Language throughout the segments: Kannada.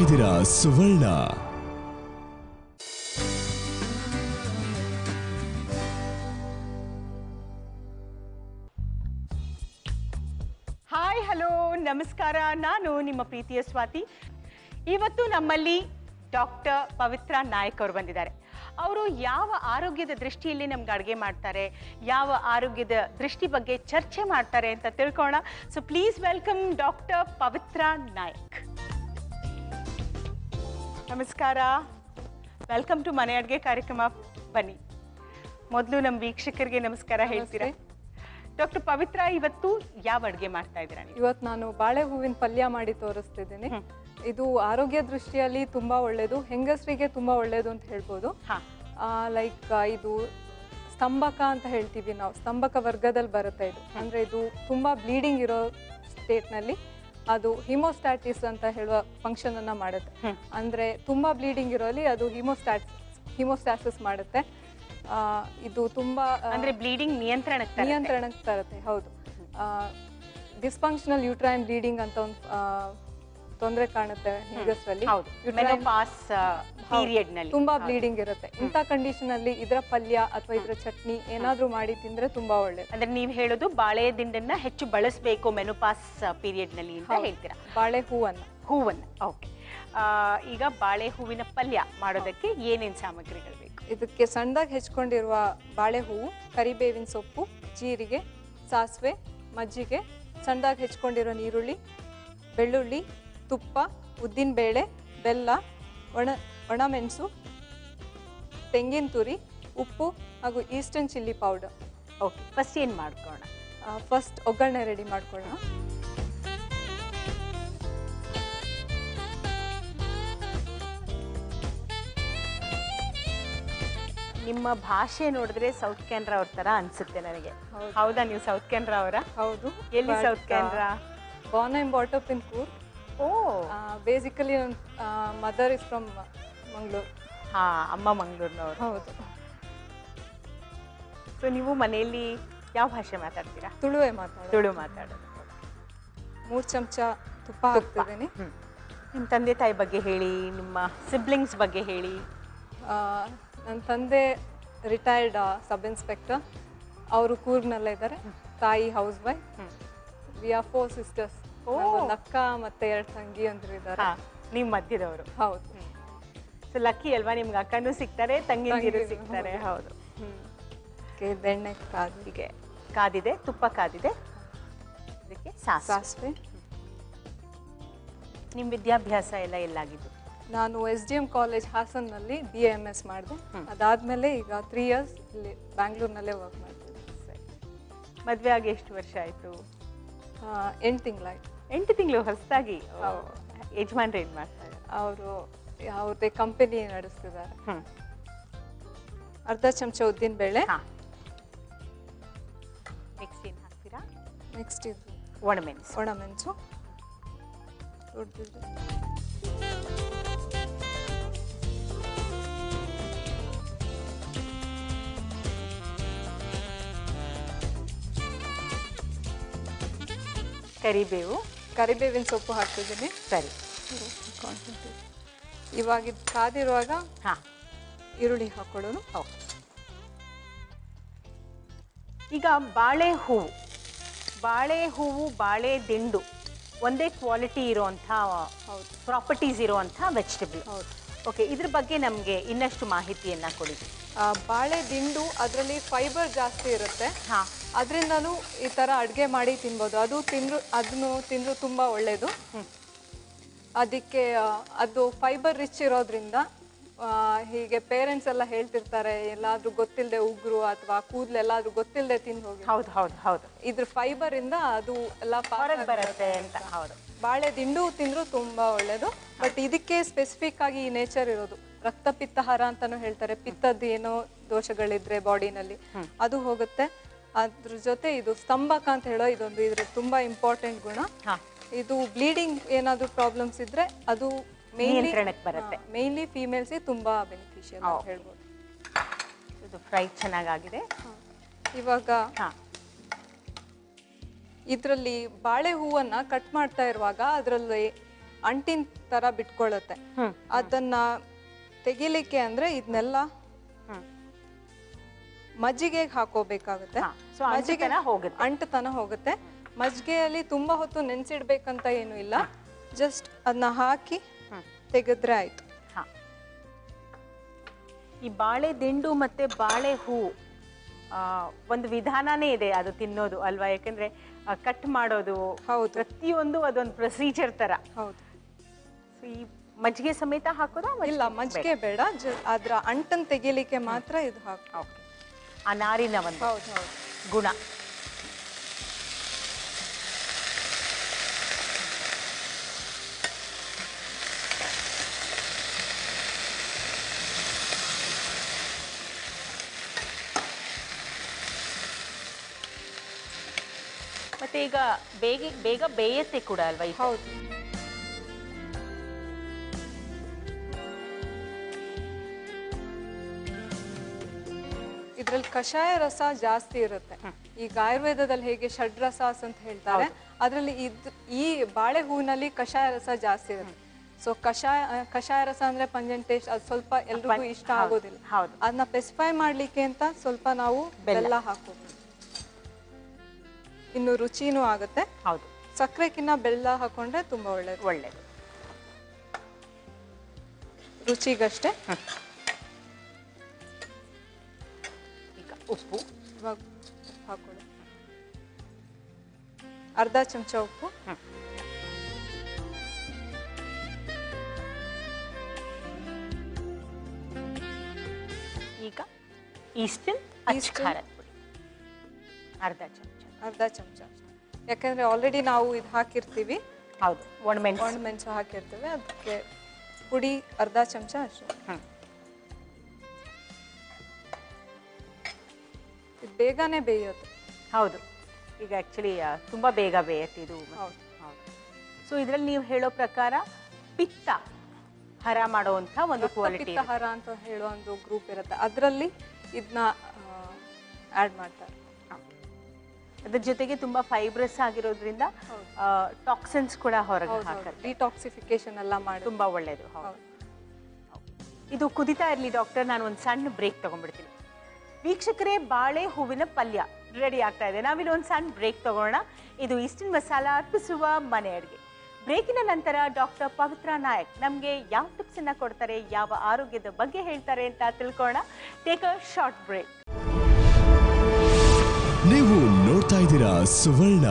ಇದ್ದೀರಾ ಸುವರ್ಣ ಹಾಯ್ ಹಲೋ ನಮಸ್ಕಾರ ನಾನು ನಿಮ್ಮ ಪ್ರೀತಿಯ ಸ್ವಾತಿ ಇವತ್ತು ನಮ್ಮಲ್ಲಿ ಡಾಕ್ಟರ್ ಪವಿತ್ರ ನಾಯಕ್ ಅವರು ಬಂದಿದ್ದಾರೆ ಅವರು ಯಾವ ಆರೋಗ್ಯದ ದೃಷ್ಟಿಯಲ್ಲಿ ನಮ್ಗೆ ಅಡುಗೆ ಮಾಡ್ತಾರೆ ಯಾವ ಆರೋಗ್ಯದ ದೃಷ್ಟಿ ಬಗ್ಗೆ ಚರ್ಚೆ ಮಾಡ್ತಾರೆ ಅಂತ ತಿಳ್ಕೋಣ so please welcome doctor Pavithra Nayak ನಮಸ್ಕಾರ ವೆಲ್ಕಮ್ ಟು ಮನೆ ಅಡುಗೆ ಕಾರ್ಯಕ್ರಮ ಬನ್ನಿ ಮೊದಲು ನಮ್ಮ ವೀಕ್ಷಕರಿಗೆ ನಮಸ್ಕಾರ ಹೇಳ್ತೀರಾ ಡಾಕ್ಟರ್ ಪವಿತ್ರ ಇವತ್ತು ಯಾವ ಅಡುಗೆ ಮಾಡ್ತಾ ಇದ್ದೀರಾ ನೀವು ಇವತ್ತು ನಾನು ಬಾಳೆ ಹೂವಿನ ಪಲ್ಯ ಮಾಡಿ ತೋರಿಸ್ತಿದ್ದೀನಿ ಇದು ಆರೋಗ್ಯ ದೃಷ್ಟಿಯಲ್ಲಿ ತುಂಬಾ ಒಳ್ಳೇದು ಹೆಂಗಸರಿಗೆ ತುಂಬಾ ಒಳ್ಳೇದು ಅಂತ ಹೇಳ್ಬೋದು ಹಾ ಲೈಕ್ ಇದು ಸ್ತಂಭಕ ಅಂತ ಹೇಳ್ತೀವಿ ನಾವು ಸ್ತಂಭಕ ವರ್ಗದಲ್ಲಿ ಬರುತ್ತೆ ಇದು ಅಂದ್ರೆ ಇದು ತುಂಬಾ ಬ್ಲೀಡಿಂಗ್ ಇರೋ ಸ್ಟೇಟ್ನಲ್ಲಿ ಅದು ಹಿಮೋಸ್ಟಾಟಿಸ್ ಅಂತ ಹೇಳುವ ಫಂಕ್ಷನ್ ಅನ್ನ ಮಾಡುತ್ತೆ ಹ್ಮ್. ಅಂದ್ರೆ ತುಂಬಾ ಬ್ಲೀಡಿಂಗ್ ಇರೋಲ್ಲಿ ಅದು ಹಿಮೋಸ್ಟಾಟ್ ಹಿಮೋಸ್ಟಾಸಿಸ್ ಮಾಡುತ್ತೆ ಆ, ಇದು ತುಂಬಾ ಆ, ಅಂದ್ರೆ ಬ್ಲೀಡಿಂಗ್ ನಿಯಂತ್ರಣಕ್ಕೆ ತರುತ್ತೆ. ನಿಯಂತ್ರಣಕ್ಕೆ ತರುತ್ತೆ ಹೌದು ಡಿಸ್ಫಂಕ್ಷನಲ್ ಯೂಟ್ರೈನ್ ಬ್ಲೀಡಿಂಗ್ ಅಂತ ಒಂದು ತೊಂದರೆ ಕಾಣುತ್ತೆ ಹೆಂಗಸರಲ್ಲಿ ಹೌದು ಮೆನೋಪಾಸ್ ಪೀರಿಯಡ್ ನಲ್ಲಿ ತುಂಬಾ ಬ್ಲೀಡಿಂಗ್ ಇರುತ್ತೆ ಇಂಥ ಕಂಡೀಷನ್ ಅಲ್ಲಿ ಇದ್ರ ಪಲ್ಯ ಅಥವಾ ಇದ್ರ ಚಟ್ನಿ ಏನಾದ್ರೂ ಮಾಡಿ ತಿಂದ್ರೆ ತುಂಬಾ ಒಳ್ಳೇದು ಅಂದ್ರೆ ನೀವು ಹೇಳೋದು ಬಾಳೆ ದಿಂಡನ್ನ ಹೆಚ್ಚು ಬಳಸಬೇಕು ಮೆನೋಪಾಸ್ ಪೀರಿಯಡ್ ನಲ್ಲಿ ಅಂತ ಹೇಳ್ತೀರಾ ಬಾಳೆ ಹೂವನ್ನ ಹೂವನ್ನ ಓಕೆ ಈಗ ಬಾಳೆ ಹೂವಿನ ಪಲ್ಯ ಮಾಡೋದಕ್ಕೆ ಏನೇನ್ ಸಾಮಗ್ರಿಗಳು ಬೇಕು ಇದಕ್ಕೆ ಸಣ್ಣದಾಗಿ ಹೆಚ್ಕೊಂಡಿರುವ ಬಾಳೆ ಹೂವು ಕರಿಬೇವಿನ ಸೊಪ್ಪು ಜೀರಿಗೆ ಸಾಸಿವೆ ಮಜ್ಜಿಗೆ ಸಣ್ಣದಾಗಿ ಹೆಚ್ಕೊಂಡಿರೋ ನೀರುಳ್ಳಿ ಬೆಳ್ಳುಳ್ಳಿ ತುಪ್ಪ ಉದ್ದಿನಬೇಳೆ ಬೆಲ್ಲ ಒಣ ಒಣಮೆಣಸು ತೆಂಗಿನ ತುರಿ ಉಪ್ಪು ಹಾಗೂ Eastern chilli powder okay first ಏನ್ ಮಾಡ್ಕೋಣ ಫಸ್ಟ್ ಒಗ್ಗರಣೆ ರೆಡಿ ಮಾಡ್ಕೊಳ್ಳೋಣ ನಿಮ್ಮ ಭಾಷೆ ನೋಡಿದ್ರೆ ಸೌತ್ ಕೆನರಾ ಅವ್ರ ತರ ಅನ್ಸುತ್ತೆ ನನಗೆ ಹೌದು. ಹೌದಾ ನೀವು ಸೌತ್ ಕೆನರಾ ಅವರ ಹೌದು ಎಲ್ಲಿ south Canara born and brought up in Coorg oh basically ನನ್ನ ಮದರ್ ಇಸ್ ಫ್ರಮ್ ಮಂಗಳೂರು ಹಾ ಅಮ್ಮ ಮಂಗಳೂರಿನವರು ಹೌದು ಸೊ ನೀವು ಮನೆಯಲ್ಲಿ ಯಾವ ಭಾಷೆ ಮಾತಾಡ್ತೀರಾ ತುಳುವೆ ಮಾತಾಡೋದು ತುಳು ಮಾತಾಡೋದು ಮೂರು ಚಮಚ ತುಪ್ಪ ಹಾಕ್ತಿದ್ದೀನಿ ಹ್ಮ್. ನಿಮ್ಮ ತಂದೆ ತಾಯಿ ಬಗ್ಗೆ ಹೇಳಿ ನಿಮ್ಮ ಸಿಬ್ಲಿಂಗ್ಸ್ ಬಗ್ಗೆ ಹೇಳಿ ನನ್ನ ತಂದೆ ರಿಟೈರ್ಡ್ ಸಬ್ ಇನ್ಸ್ಪೆಕ್ಟರ್ ಅವರು ಕೂರ್ಗ್ನಲ್ಲೇ ಇದ್ದಾರೆ ತಾಯಿ housewife hmm. We are four sisters ಒಂದು ಅಕ್ಕ ಮತ್ತೆ ಎರಡು ತಂಗಿ ಅಂದ್ರು ಇದ್ದಾರೆ ಹಾ ನೀವು ಮಧ್ಯದವರು ಹೌದು ಸೊ ಲಕ್ಕಿ ಅಲ್ವಾ ನಿಮ್ಗೆ ಅಕ್ಕನೂ ಸಿಗ್ತಾರೆ ತಂಗಿಯಂದಿರು ತಂಗಿರು, ಸಿಗ್ತಾರೆ ಹೌದು ಹ್ಮ್. Okay, ಬೆಣ್ಣೆ ಕಾದು ಹೀಗೆ ಕಾದಿದೆ ತುಪ್ಪ ಕಾದಿದೆ ಇದಕ್ಕೆ ಸಾಸ್ ಸಾಸಿವೆ ನಿಮ್ಮ ವಿದ್ಯಾಭ್ಯಾಸ ಎಲ್ಲ ಎಲ್ಲಾಗಿದ್ದು ನಾನು ಎಸ್ ಡಿ ಎಮ್ ಕಾಲೇಜ್ ಹಾಸನ್ನಲ್ಲಿ ಬಿ ಎಮ್ ಎಸ್ ಮಾಡಿದೆ ಅದಾದಮೇಲೆ ಈಗ ತ್ರೀ ಇಯರ್ಸ್ ಇಲ್ಲಿ ಬ್ಯಾಂಗ್ಳೂರ್ನಲ್ಲೇ ವರ್ಕ್ ಮಾಡ್ತೀನಿ ಸರಿ ಮದುವೆ ಆಗಿ ಎಷ್ಟು ವರ್ಷ ಆಯಿತು ಎಂಟು ತಿಂಗಳಾಯ್ತು ಎಂಟು ತಿಂಗಳು ಹೊಸದಾಗಿ ಯಜಮಾನ್ರು ಏನು ಮಾಡ್ತಾರೆ ಅವರು ಅವ್ರದ್ದೇ ಕಂಪನಿ ನಡೆಸ್ತಿದ್ದಾರೆ ಹ್ಞೂ ಅರ್ಧ ಚಮಚ ಉದ್ದಿನ ಬೇಳೆ ಹಾಂ ನೆಕ್ಸ್ಟ್ ಏನು ಹಾಕ್ತೀರಾ ನೆಕ್ಸ್ಟ್ ಇದು ಒಣಮೆಣಸು ಒಣಮೆಣಸು ದೊಡ್ಡದು ಕರಿಬೇವು ಕರಿಬೇವಿನ ಸೊಪ್ಪು ಹಾಕ್ತಿದ್ದೀನಿ ಸರಿ ಇವಾಗ ಇದು ಕಾದಿರುವಾಗ ಹಾಂ ಈರುಳ್ಳಿ ಹಾಕೊಳ್ಳೋದು ಓಕೆ ಈಗ ಬಾಳೆ ಹೂವು ಬಾಳೆ ಹೂವು ಬಾಳೆ ದಿಂಡು ಒಂದೇ ಕ್ವಾಲಿಟಿ ಇರುವಂಥ ಹೌದು ಪ್ರಾಪರ್ಟೀಸ್ ಇರುವಂಥ ವೆಜಿಟೇಬಲ್ ಹೌದು ಓಕೆ ಇದ್ರ ಬಗ್ಗೆ ನಮಗೆ ಇನ್ನಷ್ಟು ಮಾಹಿತಿಯನ್ನು ಕೊಡಿ ಆ, ಬಾಳೆ ದಿಂಡು ಅದರಲ್ಲಿ ಫೈಬರ್ ಜಾಸ್ತಿ ಇರುತ್ತೆ ಹಾಂ ಅದರಿಂದನೂ ಈ ಥರ ಅಡುಗೆ ಮಾಡಿ ತಿನ್ಬೋದು ಅದು ತಿಂದ್ರು ಅದನ್ನು ತಿಂದ್ರು ತುಂಬ ಒಳ್ಳೆಯದು ಅದಕ್ಕೆ ಆ, ಅದು ಫೈಬರ್ ರಿಚ್ ಇರೋದ್ರಿಂದ ಆ, ಹೀಗೆ ಪೇರೆಂಟ್ಸ್ ಎಲ್ಲ ಹೇಳ್ತಿರ್ತಾರೆ ಎಲ್ಲಾದ್ರೂ ಗೊತ್ತಿಲ್ಲದೆ ಉಗುರು ಅಥವಾ ಕೂದಲು ಎಲ್ಲಾದ್ರೂ ಗೊತ್ತಿಲ್ಲದೆ ತಿಂದು ಹೋಗಿ ಹೌದು ಹೌದು ಹೌದು ಇದ್ರ ಫೈಬರ್ ಇಂದ ಅದು ಎಲ್ಲ pass ಹೊರಗೆ ಬರುತ್ತೆ ಅಂತ ಹೌದು ಬಾಳೆ ದಿಂಡು ತಿಂದ್ರು ತುಂಬಾ ಒಳ್ಳೇದು ಬಟ್ ಇದಕ್ಕೆ ಸ್ಪೆಸಿಫಿಕ್ ಆಗಿ ಈ ನೇಚರ್ ಇರೋದು ರಕ್ತಪಿತ್ತಹಾರ ಅಂತಾನು ಹೇಳ್ತಾರೆ ಪಿತ್ತದ ಏನೋ ದೋಷಗಳಿದ್ರೆ ಬಾಡಿನಲ್ಲಿ ಅದು ಹೋಗುತ್ತೆ ಅದ್ರ ಜೊತೆ ಇದು ಸ್ತಂಭಕ ಅಂತ ಹೇಳೋ ಇದೊಂದು ಇದ್ರ ತುಂಬಾ ಇಂಪಾರ್ಟೆಂಟ್ ಗುಣ ಹಾಂ ಇದು ಬ್ಲೀಡಿಂಗ್ ಏನಾದ್ರೂ ಪ್ರಾಬ್ಲಮ್ಸ್ ಇದ್ರೆ ಅದು ಮೇನ್ಲಿ ನಿಯಂತ್ರಣಕ್ಕೆ ಬರುತ್ತೆ ಮೇನ್ಲಿ ಫೀಮೇಲ್ಸ್ ತುಂಬಾ ಬೆನಿಫಿಷಿಯಲ್ ಅಂತ ಹೇಳ್ಬೋದು ಇದು ಫ್ರೈ ಚೆನ್ನಾಗಾಗಿದೆ ಇವಾಗ ಹಾಂ ಇದರಲ್ಲಿ ಬಾಳೆ ಹೂವನ್ನ ಕಟ್ ಮಾಡ್ತಾ ಇರುವಾಗ ಅದರಲ್ಲಿ ಅಂಟಿನ ತರ ಬಿಟ್ಕೊಳ್ಳುತ್ತೆ ಹ್ಮ್. ಅದನ್ನ ತೆಗಿಲಿಕ್ಕೆ ಅಂದ್ರೆ ಇದನ್ನೆಲ್ಲ ಹ್ಮ್. ಮಜ್ಜಿಗೆಗೆ ಹಾಕೋಬೇಕಾಗುತ್ತೆ ಹಾ, so ಅಂಟುತನ ಹೋಗುತ್ತೆ. ಅಂಟುತನ ಹೋಗುತ್ತೆ ಮಜ್ಜಿಗೆಯಲ್ಲಿ ತುಂಬಾ ಹೊತ್ತು ನೆನ್ಸಿಡ್ಬೇಕಂತ ಏನು ಇಲ್ಲ ಜಸ್ಟ್ ಅದನ್ನ ಹಾಕಿ ತೆಗೆದ್ರೆ ಆಯ್ತು ಹಾ ಈ ಬಾಳೆ ದಿಂಡು ಮತ್ತೆ ಬಾಳೆ ಹೂ ಆ, ಒಂದು ವಿಧಾನನೇ ಇದೆ ಅದು ತಿನ್ನೋದು ಅಲ್ವಾ ಯಾಕಂದ್ರೆ ಕಟ್ ಮಾಡೋದು ಹೌದು. ಪ್ರತಿಯೊಂದು ಅದೊಂದು ಪ್ರೊಸೀಜರ್ ತರ ಹೌದು So, ಈ ಮಜ್ಜಿಗೆ ಸಮೇತ ಹಾಕೋದಾ ಇಲ್ಲ ಮಜ್ಜಿಗೆ ಬೇಡ ಜ- ಅದ್ರ ಅಂಟನ್ ತೆಗಿಲಿಕ್ಕೆ ಮಾತ್ರ ಇದು ಹಾಕು ಓಕೆ ಆ ನಾರಿನ ಒಂದು ಹೌದು ಹೌದು ಗುಣ ಮತ್ತೆ ಈಗ ಬೇಗ ಬೇಗ ಬೇಯತ್ತೆ ಕೂಡ ಅಲ್ವಾ ಇದು? ಹೌದು ಇದ್ರಲ್ಲಿ ಕಷಾಯ ರಸ ಜಾಸ್ತಿ ಇರುತ್ತೆ ಈಗ ಆಯುರ್ವೇದದಲ್ಲಿ ಹೇಗೆ ಷಡ್ರಸಾಸ್ ಅಂತ ಹೇಳ್ತಾರೆ ಅದರಲ್ಲಿ ಇದ್ ಈ ಬಾಳೆ ಹೂವಿನಲ್ಲಿ ಕಷಾಯ ರಸ ಜಾಸ್ತಿ ಇರುತ್ತೆ ಸೊ ಕಷಾಯ ಆ, ಕಷಾಯ ರಸ ಅಂದ್ರೆ ಪಂಜೆಂಟ್ ಟೇಸ್ಟ್ ಅದು ಸ್ವಲ್ಪ ಎಲ್ರಿಗೂ ಇಷ್ಟ ಆಗೋದಿಲ್ಲ ಹೌದು. ಅದನ್ನ ಸ್ಪೆಸಿಫೈ ಮಾಡ್ಲಿಕ್ಕೆ ಅಂತ ಸ್ವಲ್ಪ ನಾವು ಬೆಲ್ಲ ಹಾಕೋದು ಇನ್ನು ರುಚಿನೂ ಆಗುತ್ತೆ ಹೌದು ಸಕ್ಕರೆಕಿನ್ನ ಬೆಲ್ಲ ಹಾಕೊಂಡ್ರೆ ತುಂಬಾ ಒಳ್ಳೇದು ಒಳ್ಳೇದು ರುಚಿಗಷ್ಟೇ ಈಗ ಉಪ್ಪು ಇವಾಗ ಹಾಕೊಳ್ಳಿ ಅರ್ಧ ಚಮಚ ಉಪ್ಪು ಈಗ ಈಸ್ಟನ್ ಅಚ್ಚ Eastern. ಖಾರದ ಪುಡಿ ಅರ್ಧ ಚಮಚ ಅರ್ಧ ಚಮಚ ಯಾಕಂದ್ರೆ ಆಲ್ರೆಡಿ ನಾವು ಇದು ಹಾಕಿರ್ತೀವಿ ಹೌದು ಒಣಮೆಣಸು ಒಣಮೆಣಸು ಹಾಕಿರ್ತೀವಿ ಅದಕ್ಕೆ ಪುಡಿ ಅರ್ಧ ಚಮಚ ಅಷ್ಟು ಹ್ಮ್. ಇದು ಬೇಗನೆ ಬೇಯುತ್ತೆ ಹೌದು ಈಗ ಆ್ಯಕ್ಚುಲಿ ತುಂಬ ಬೇಗ ಬೇಯತ್ತೆ ಇದು ಹೌದು. ಹೌದು ಸೊ ಇದರಲ್ಲಿ ನೀವು ಹೇಳೋ ಪ್ರಕಾರ ಪಿತ್ತ ಹರ ಮಾಡುವಂಥ ಒಂದು ಕ್ವಾಲಿಟಿ ಪಿತ್ತಹಾರ ಅಂತ ಹೇಳೋ ಒಂದು ಗ್ರೂಪ್ ಇರುತ್ತೆ ಅದರಲ್ಲಿ ಇದನ್ನ ಆ್ಯಡ್ ಮಾಡ್ತಾರೆ ಅದ್ರ ಜೊತೆಗೆ ತುಂಬಾ ಫೈಬ್ರಸ್ ಆಗಿರೋದ್ರಿಂದ ಟಾಕ್ಸಿನ್ಸ್ ಕೂಡ ಹೊರಗೆ ಹೌದು ಹಾಕತ್ತೆ ಡಿಟಾಕ್ಸಿಫಿಕೇಶನ್ ಎಲ್ಲ ಮಾಡಿ ತುಂಬಾ ಒಳ್ಳೇದು ಹೌದು ಹೌದು. ಇದು ಕುದಿತಾ ಇರಲಿ ಡಾಕ್ಟರ್ ನಾನು ಒಂದು ಸಣ್ಣ ಬ್ರೇಕ್ ತಗೊಂಡ್ಬಿಡ್ತೀನಿ ವೀಕ್ಷಕರೇ ಬಾಳೆ ಹೂವಿನ ಪಲ್ಯ ರೆಡಿ ಆಗ್ತಾ ಇದೆ ನಾವಿಲ್ಲಿ ಒಂದು ಸಣ್ಣ ಬ್ರೇಕ್ ತಗೋಣ ಇದು ಈಸ್ಟರ್ನ್ ಮಸಾಲ ಅರ್ಪಿಸುವ ಮನೆ ಅಡುಗೆ ಬ್ರೇಕಿನ ನಂತರ ಡಾಕ್ಟರ್ ಪವಿತ್ರ ನಾಯಕ್ ನಮಗೆ ಯಾವ ಟಿಪ್ಸ್ ಅನ್ನ ಕೊಡ್ತಾರೆ ಯಾವ ಆರೋಗ್ಯದ ಬಗ್ಗೆ ಹೇಳ್ತಾರೆ ಅಂತ ತಿಳ್ಕೊಳ್ಳೋಣ ಟೇಕ್ ಅ ಶಾರ್ಟ್ ಬ್ರೇಕ್ ನೀವು ನೋಡ್ತಾ ಇದ್ದೀರಾ Suvarna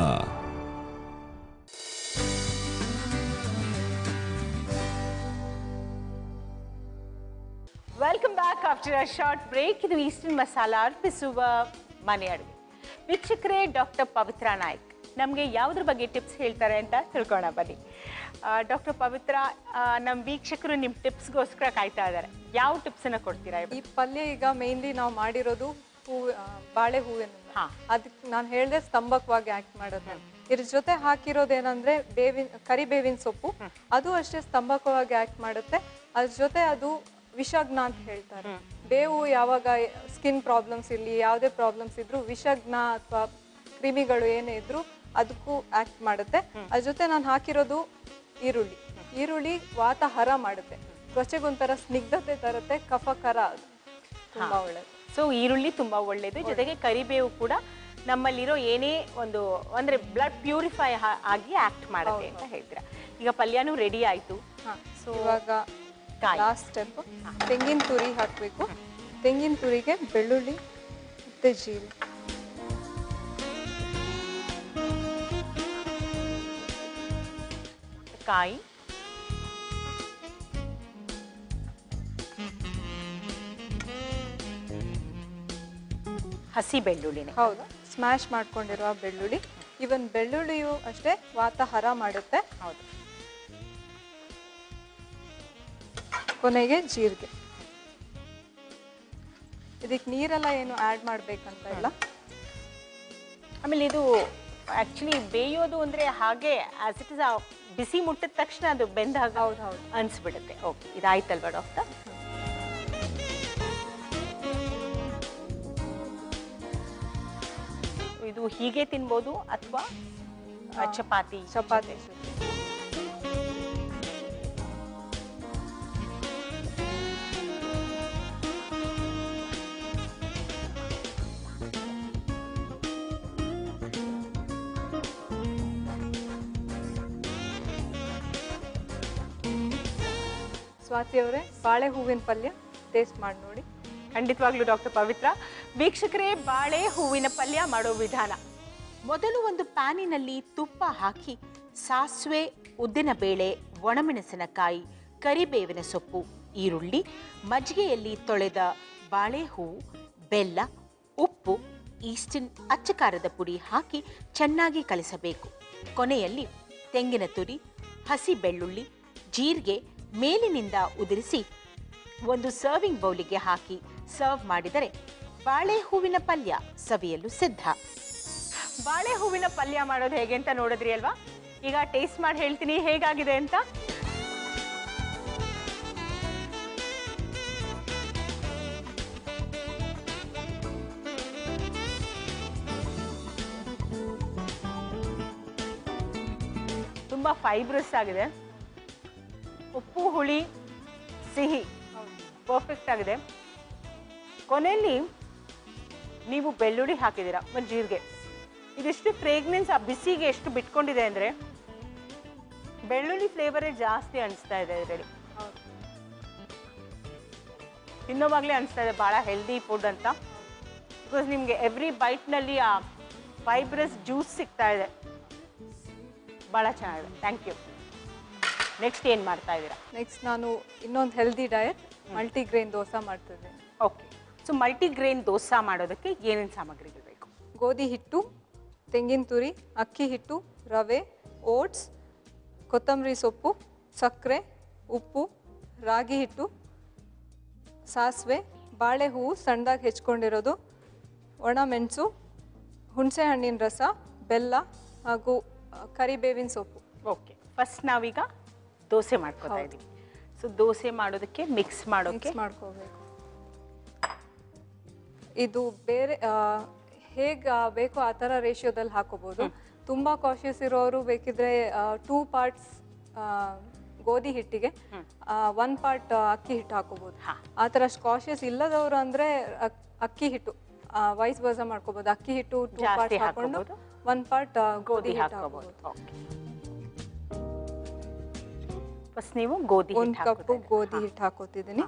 welcome back after a short break ಇದು ಈಸ್ಟರ್ನ್ ಮಸಾಲ ಅರ್ಪಿಸುವ ಮನೆ ಅಡುಗೆ ವೀಕ್ಷಕರೇ ಡಾಕ್ಟರ್ ಪವಿತ್ರ ನಾಯ್ಕ್ ನಮಗೆ ಯಾವುದ್ರ ಬಗ್ಗೆ ಟಿಪ್ಸ್ ಹೇಳ್ತಾರೆ ಅಂತ ತಿಳ್ಕೊಳ್ಳೋಣ ಬನ್ನಿ ಡಾಕ್ಟರ್ ಪವಿತ್ರ ನಮ್ಮ ವೀಕ್ಷಕರು ನಿಮ್ಮ ಟಿಪ್ಸ್ಗೋಸ್ಕರ ಕಾಯ್ತಾ ಇದ್ದಾರೆ ಯಾವ ಟಿಪ್ಸನ್ನು ಕೊಡ್ತೀರಾ ಈ ಪಲ್ಯ ಈಗ ಮೇನ್ಲಿ ನಾವು ಮಾಡಿರೋದು ಹೂ ಆ, ಬಾಳೆ ಹೂವಿನ ಹಾ. ಅದಕ್ಕೆ ನಾನು ಹೇಳಿದೆ ಸ್ತಂಭಕವಾಗಿ ಆಕ್ಟ್ ಮಾಡೋದು ನಾನು. ಇದ್ರ ಜೊತೆ ಹಾಕಿರೋದೇನಂದ್ರೆ ಬೇವಿನ ಕರಿಬೇವಿನ ಸೊಪ್ಪು ಅದು ಅಷ್ಟೇ ಸ್ತಂಭಕವಾಗಿ ಆಕ್ಟ್ ಮಾಡುತ್ತೆ ಅದ್ರ ಜೊತೆ ಅದು ವಿಷಗ್ನ ಅಂತ ಹೇಳ್ತಾರೆ ಬೇವು ಯಾವಾಗ ಸ್ಕಿನ್ ಪ್ರಾಬ್ಲಮ್ಸ್ ಇರಲಿ ಯಾವುದೇ ಪ್ರಾಬ್ಲಮ್ಸ್ ಇದ್ರೂ ವಿಷಗ್ನ ಅಥವಾ ಕ್ರಿಮಿಗಳು ಏನೇ ಇದ್ರೂ ಅದಕ್ಕೂ ಆಕ್ಟ್ ಮಾಡುತ್ತೆ ಅದ್ರ ಜೊತೆ ನಾನು ಹಾಕಿರೋದು ಈರುಳ್ಳಿ ಈರುಳ್ಳಿ ವಾತ ಹರ ಮಾಡುತ್ತೆ ತ್ವಚೆಗೊಂಥರ ಸ್ನಿಗ್ಧತೆ ತರುತ್ತೆ ಕಫಕರ ಅದು ತುಂಬಾ ಒಳ್ಳೇದು ಸೊ ಈರುಳ್ಳಿ ತುಂಬ ಒಳ್ಳೆಯದು ಜೊತೆಗೆ ಕರಿಬೇವು ಕೂಡ ನಮ್ಮಲ್ಲಿರೋ ಏನೇ ಒಂದು ಅಂದರೆ ಬ್ಲಡ್ ಪ್ಯೂರಿಫೈ ಆಗಿ ಆ್ಯಕ್ಟ್ ಮಾಡುತ್ತೆ ಅಂತ ಹೇಳ್ತೀರಾ ಈಗ ಪಲ್ಯನೂ ರೆಡಿ ಆಯಿತು ಸೊ ಇವಾಗ ಕಾಯಿ. ಲಾಸ್ಟ್ ಸ್ಟೆಪ್ ತೆಂಗಿನ ತುರಿ ಹಾಕಬೇಕು ತೆಂಗಿನ ತುರಿಗೆ ಬೆಳ್ಳುಳ್ಳಿ ಮತ್ತೆ ಜೀರಿಗೆ ಕಾಯಿ ಹಸಿ ಬೆಳ್ಳುಳ್ಳಿನೇ ಹೌದು ಸ್ಮ್ಯಾಶ್ ಮಾಡ್ಕೊಂಡಿರುವ ಬೆಳ್ಳುಳ್ಳಿ ಇವನ್ ಬೆಳ್ಳುಳ್ಳಿಯು ಅಷ್ಟೇ ವಾತಾಹಾರ ಮಾಡುತ್ತೆ ಹೌದು ಕೊನೆಗೆ ಜೀರಿಗೆ ಇದಕ್ಕೆ ನೀರೆಲ್ಲ ಏನು ಆ್ಯಡ್ ಮಾಡ್ಬೇಕಂತ ಇಲ್ಲ ಆಮೇಲೆ ಇದು ಆಕ್ಚುಲಿ ಬೇಯೋದು ಅಂದ್ರೆ ಹಾಗೆ ಆಸ್ ಇಟ್ ಇಸ್ ಬಿಸಿ ಮುಟ್ಟಿದ ತಕ್ಷಣ ಅದು ಬೆಂದಾಗ ಹೌದು ಹೌದು ಅನ್ಸ್ಬಿಡುತ್ತೆ ಓಕೆ ಇದಾಯ್ತಲ್ವಾ ಡಾಕ್ಟರ್ ಇದು ಹೀಗೆ ತಿನ್ಬೋದು ಅಥವಾ ಚಪಾತಿ ಚಪಾತಿ ಸ್ವಾತಿ ಅವರೇ ಬಾಳೆ ಹೂವಿನ ಪಲ್ಯ ಟೇಸ್ಟ್ ಮಾಡಿ ನೋಡಿ ಖಂಡಿತವಾಗ್ಲೂ ಡಾಕ್ಟರ್ ಪವಿತ್ರ ವೀಕ್ಷಕರೇ ಬಾಳೆ ಹೂವಿನ ಪಲ್ಯ ಮಾಡೋ ವಿಧಾನ ಮೊದಲು ಒಂದು ಪ್ಯಾನಿನಲ್ಲಿ ತುಪ್ಪ ಹಾಕಿ ಸಾಸಿವೆ ಉದ್ದಿನಬೇಳೆ ಒಣಮೆಣಸಿನಕಾಯಿ ಕರಿಬೇವಿನ ಸೊಪ್ಪು ಈರುಳ್ಳಿ ಮಜ್ಜಿಗೆಯಲ್ಲಿ ತೊಳೆದ ಬಾಳೆಹೂವು ಬೆಲ್ಲ ಉಪ್ಪು ಈಸ್ಟಿನ್ ಅಚ್ಚಕಾರದ ಪುಡಿ ಹಾಕಿ ಚೆನ್ನಾಗಿ ಕಲಿಸಬೇಕು ಕೊನೆಯಲ್ಲಿ ತೆಂಗಿನ ತುರಿ ಹಸಿ ಬೆಳ್ಳುಳ್ಳಿ ಜೀರಿಗೆ ಮೇಲಿನಿಂದ ಉದುರಿಸಿ ಒಂದು ಸರ್ವಿಂಗ್ ಬೌಲಿಗೆ ಹಾಕಿ ಸರ್ವ್ ಮಾಡಿದರೆ ಬಾಳೆ ಹೂವಿನ ಪಲ್ಯ ಸವಿಯಲು ಸಿದ್ಧ ಬಾಳೆ ಹೂವಿನ ಪಲ್ಯ ಮಾಡೋದು ಹೇಗೆ ಅಂತ ನೋಡಿದ್ರಿ ಅಲ್ವಾ ಈಗ ಟೇಸ್ಟ್ ಮಾಡಿ ಹೇಳ್ತೀನಿ ಹೇಗಾಗಿದೆ ಅಂತ ತುಂಬ ಫೈಬ್ರಸ್ ಆಗಿದೆ ಉಪ್ಪು ಹುಳಿ ಸಿಹಿ ಪರ್ಫೆಕ್ಟ್ ಆಗಿದೆ ಕೊನೆಯಲ್ಲಿ ನೀವು ಬೆಳ್ಳುಳ್ಳಿ ಹಾಕಿದ್ದೀರಾ ಮತ್ತು ಜೀರಿಗೆ ಇದಿಷ್ಟು ಫ್ರೇಗ್ನೆನ್ಸ್ ಆ ಬಿಸಿಗೆ ಎಷ್ಟು ಬಿಟ್ಕೊಂಡಿದೆ ಅಂದರೆ ಬೆಳ್ಳುಳ್ಳಿ ಫ್ಲೇವರೇ ಜಾಸ್ತಿ ಅನಿಸ್ತಾ ಇದೆ ಇದರಲ್ಲಿ ತಿನ್ನೋವಾಗಲೇ ಅನಿಸ್ತಾ ಇದೆ ಭಾಳ ಹೆಲ್ದಿ ಫುಡ್ ಅಂತ ಬಿಕಾಸ್ ನಿಮಗೆ ಎವ್ರಿ ಬೈಟ್ನಲ್ಲಿ ಆ ಫೈಬ್ರಸ್ ಜ್ಯೂಸ್ ಸಿಗ್ತಾ ಇದೆ ಭಾಳ ಚೆನ್ನಾಗಿದೆ ಥ್ಯಾಂಕ್ ಯು ನೆಕ್ಸ್ಟ್ ಏನು ಮಾಡ್ತಾ ಇದ್ದೀರಾ ನೆಕ್ಸ್ಟ್ ನಾನು ಇನ್ನೊಂದು ಹೆಲ್ದಿ ಡಯಟ್ ಮಲ್ಟಿಗ್ರೇನ್ ದೋಸೆ ಮಾಡ್ತಿದ್ದೇನೆ ಓಕೆ ಸೊ ಮಲ್ಟಿಗ್ರೇನ್ ದೋಸೆ ಮಾಡೋದಕ್ಕೆ ಏನೇನು ಸಾಮಗ್ರಿಗಳು ಬೇಕು ಗೋಧಿ ಹಿಟ್ಟು ತೆಂಗಿನ ತುರಿ ಅಕ್ಕಿ ಹಿಟ್ಟು ರವೆ ಓಟ್ಸ್ ಕೊತ್ತಂಬರಿ ಸೊಪ್ಪು ಸಕ್ಕರೆ ಉಪ್ಪು ರಾಗಿ ಹಿಟ್ಟು ಸಾಸಿವೆ ಬಾಳೆ ಹೂವು ಸಣ್ಣದಾಗಿ ಹೆಚ್ಕೊಂಡಿರೋದು ಒಣ ಮೆಣಸು ಹುಣಸೆ ಹಣ್ಣಿನ ರಸ ಬೆಲ್ಲ ಹಾಗೂ ಆ, ಕರಿಬೇವಿನ ಸೊಪ್ಪು ಓಕೆ ಫಸ್ಟ್ ನಾವೀಗ ದೋಸೆ ಮಾಡ್ಕೊತಾ ಹೌದು. ಇದ್ದೀವಿ ಸೊ ದೋಸೆ ಮಾಡೋದಕ್ಕೆ ಮಿಕ್ಸ್ ಮಾಡೋಕ್ಕೆ ಮಿಕ್ಸ್ ಮಾಡ್ಕೋಬೇಕು ಇದು ಬೇರೆ ಹೇಗೆ ಬೇಕೋ ಆ ಥರ ರೇಷಿಯೋದಲ್ಲಿ ಹಾಕೋಬೋದು ತುಂಬ ಕಾಶಿಯಸ್ ಇರೋರು ಬೇಕಿದ್ರೆ ಟೂ ಪಾರ್ಟ್ಸ್ ಗೋಧಿ ಹಿಟ್ಟಿಗೆ ಒನ್ ಪಾರ್ಟ್ ಅಕ್ಕಿ ಹಿಟ್ಟು ಹಾಕೋಬೋದು ಹಾ. ಆ ಥರ ಕಾಶಿಯಸ್ ಇಲ್ಲದವರು ಅಂದರೆ ಅಕ್ಕಿ ಹಿಟ್ಟು ವೈಸ್ ವರ್ಸ ಮಾಡ್ಕೋಬೋದು ಅಕ್ಕಿ ಹಿಟ್ಟು ಟೂ ಜಾಸ್ತಿ ಪಾರ್ಟ್ ಹಾಕೊಂಡು ಹಾಕ್ಕೋಬೋದು. ಒನ್ ಪಾರ್ಟ್ ಗೋಧಿ ಗೋಧಿ ಹಿಟ್ಟು ಹಾಕೋಬಹುದು ಹಾಕೋಬೋದು ಓಕೆ ಫಸ್ಟ್ ನೀವು ಗೋಧಿ ಒಂದು ಹಿಟ್ಟು ಕಪ್ಪು ಗೋಧಿ ಹಿಟ್ಟು ಹಾಕೋತಿದ್ದೀನಿ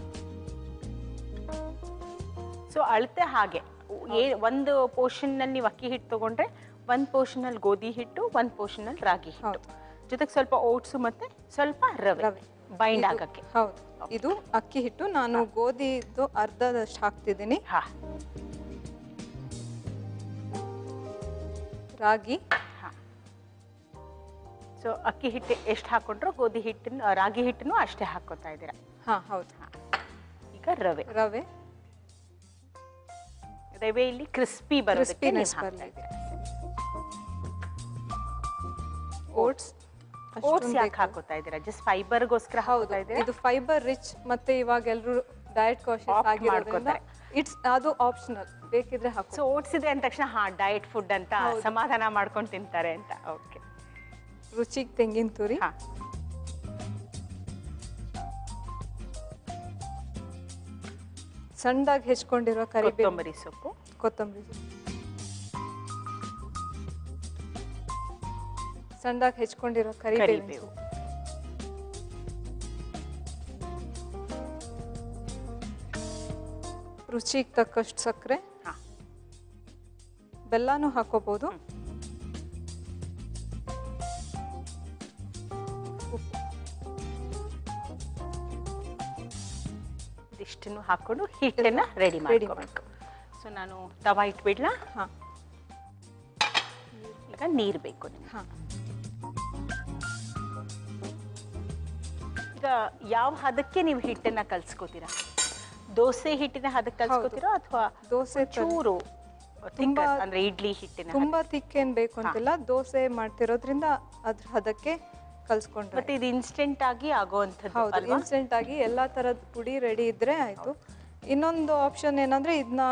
ಸೊ ಅಳತೆ ಹಾಗೆ ಏ ಒಂದು ಪೋರ್ಷನ್ನಲ್ಲಿ ನೀವು ಅಕ್ಕಿ ಹಿಟ್ಟು ತಗೊಂಡ್ರೆ ಒಂದು ಪೋರ್ಷನಲ್ಲಿ ಗೋಧಿ ಹಿಟ್ಟು ಒಂದು ಪೋರ್ಷನಲ್ಲಿ ರಾಗಿ ಹಿಟ್ಟು ಜೊತೆಗೆ ಸ್ವಲ್ಪ ಓಟ್ಸು ಮತ್ತೆ ಸ್ವಲ್ಪ ರವೆ ರವೆ. ಬೈಂಡ್ ಇದು- ಆಗಕ್ಕೆ ಹೌದು ಇದು ಅಕ್ಕಿ ಹಿಟ್ಟು ನಾನು ಗೋಧಿದು ಅರ್ಧದಷ್ಟು ಹಾಕ್ತಿದ್ದೀನಿ ಹಾ ರಾಗಿ ಹಾ ಸೊ ಅಕ್ಕಿ ಹಿಟ್ಟು ಎಷ್ಟು ಹಾಕೊಂಡ್ರು ಗೋಧಿ ಹಿಟ್ಟನ್ನು ರಾಗಿ ಹಿಟ್ಟನ್ನು ಅಷ್ಟೇ ಹಾಕೋತಾ ಇದ್ದೀರಾ ಹಾ ಹೌದು ಈಗ ರವೆ ರವೆ ರವೆ ಇಲ್ಲಿ ಕ್ರಿಸ್ಪಿ ಬರೋದಕ್ಕೆ ನೀವು Crispiness ಹಾಕ್ತಾ ಬರ್ಲಿ. ಇದ್ದೀರಾ ಓಟ್ಸ್ ಓಟ್ಸ್ ಯಾಕೆ ಹಾಕೋತಾ ಇದ್ದೀರಾ ಜಸ್ಟ್ ಫೈಬರ್ಗೋಸ್ಕರ ಹೌದು ಹಾಕೋತಾ ಇದ್ದೀರಾ ಇದು ಫೈಬರ್ ರಿಚ್ ಮತ್ತೆ ಇವಾಗ ಎಲ್ಲರೂ ಡಯಟ್ ಕಾಶಿಯಸ್ Opt ಆಗಿರೋದ್ರಿಂದ ಮಾಡ್ಕೊತಾರೆ. ಇಟ್ಸ್ ಅದು ಆಪ್ಷನಲ್ ಬೇಕಿದ್ರೆ ಹಾಕೋ ಸೊ ಓಟ್ಸ್ ಇದೆ ಅಂದ ತಕ್ಷಣ ಹಾ ಡಯಟ್ ಫುಡ್ ಅಂತ ಹೌದು. ಸಮಾಧಾನ ಮಾಡ್ಕೊಂಡು ತಿಂತಾರೆ ಅಂತ ಓಕೆ ರುಚಿಗೆ ತೆಂಗಿನ ತುರಿ ಹಾ ಸಣ್ಣದಾಗಿ ಹೆಚ್ಕೊಂಡಿರೋ ಕರಿಬೇವು ಕೊತ್ತಂಬರಿ ಸೊಪ್ಪು ಕೊತ್ತಂಬರಿ ಸಣ್ಣದಾಗಿ ಹೆಚ್ಕೊಂಡಿರೋ ಕರಿಬೇವು ಕರಿಬೇವು. ರುಚಿಗೆ ತಕ್ಕಷ್ಟು ಸಕ್ಕರೆ ಹಾ ಬೆಲ್ಲನೂ ಹಾಕೋಬಹುದು ಇದಿಷ್ಟನ್ನು ಹಾಕೊಂಡು ಹಿಟ್ಟನ್ನ ರೆಡಿ Ready ಮಾಡ್ಕೋಬೇಕು ಸೊ ನಾನು ತವಾ ಇಟ್ಬಿಡ್ಲಾ ಹಾ ಈಗ ನೀರು ಬೇಕು ನಿಮ್ಗೆ ಹಾ ಈಗ ಯಾವ ಹದಕ್ಕೆ ನೀವು ಹಿಟ್ಟನ್ನ ಕಲ್ಸ್ಕೋತೀರಾ ದೋಸೆ ಹಿಟ್ಟಿನ ಹದಕ್ಕೆ ಕಲ್ಸ್ಕೋತೀರಾ ಅಥವಾ ದೋಸೆ ತರ- ಚೂರು ತುಂಬಾ- thicker, ಅಂದ್ರೆ ಇಡ್ಲಿ ಹಿಟ್ಟಿನ ಹದ? ತುಂಬಾ ತಿಕ್ಕೇನ್ ಬೇಕು ಅಂತಿಲ್ಲ ದೋಸೆ ಮಾಡ್ತಿರೋದ್ರಿಂದ ಅದ್ರ ಹದಕ್ಕೆ ಕಲ್ಸ್ಕೊಂಡ್ರೆ ಮತ್ತೆ ಇದು ಇನ್ಸ್ಟೆಂಟ್ ಆಗಿ ಆಗೋವಂಥದ್ದು ಹೌದು ಅಲ್ವಾ ಇನ್ಸ್ಟೆಂಟ್ ಆಗಿ ಎಲ್ಲಾ ತರದ ಪುಡಿ ರೆಡಿ ಇದ್ರೆ ಆಯ್ತು ಇನ್ನೊಂದು ಆಪ್ಷನ್ ಏನಂದ್ರೆ ಇದನ್ನ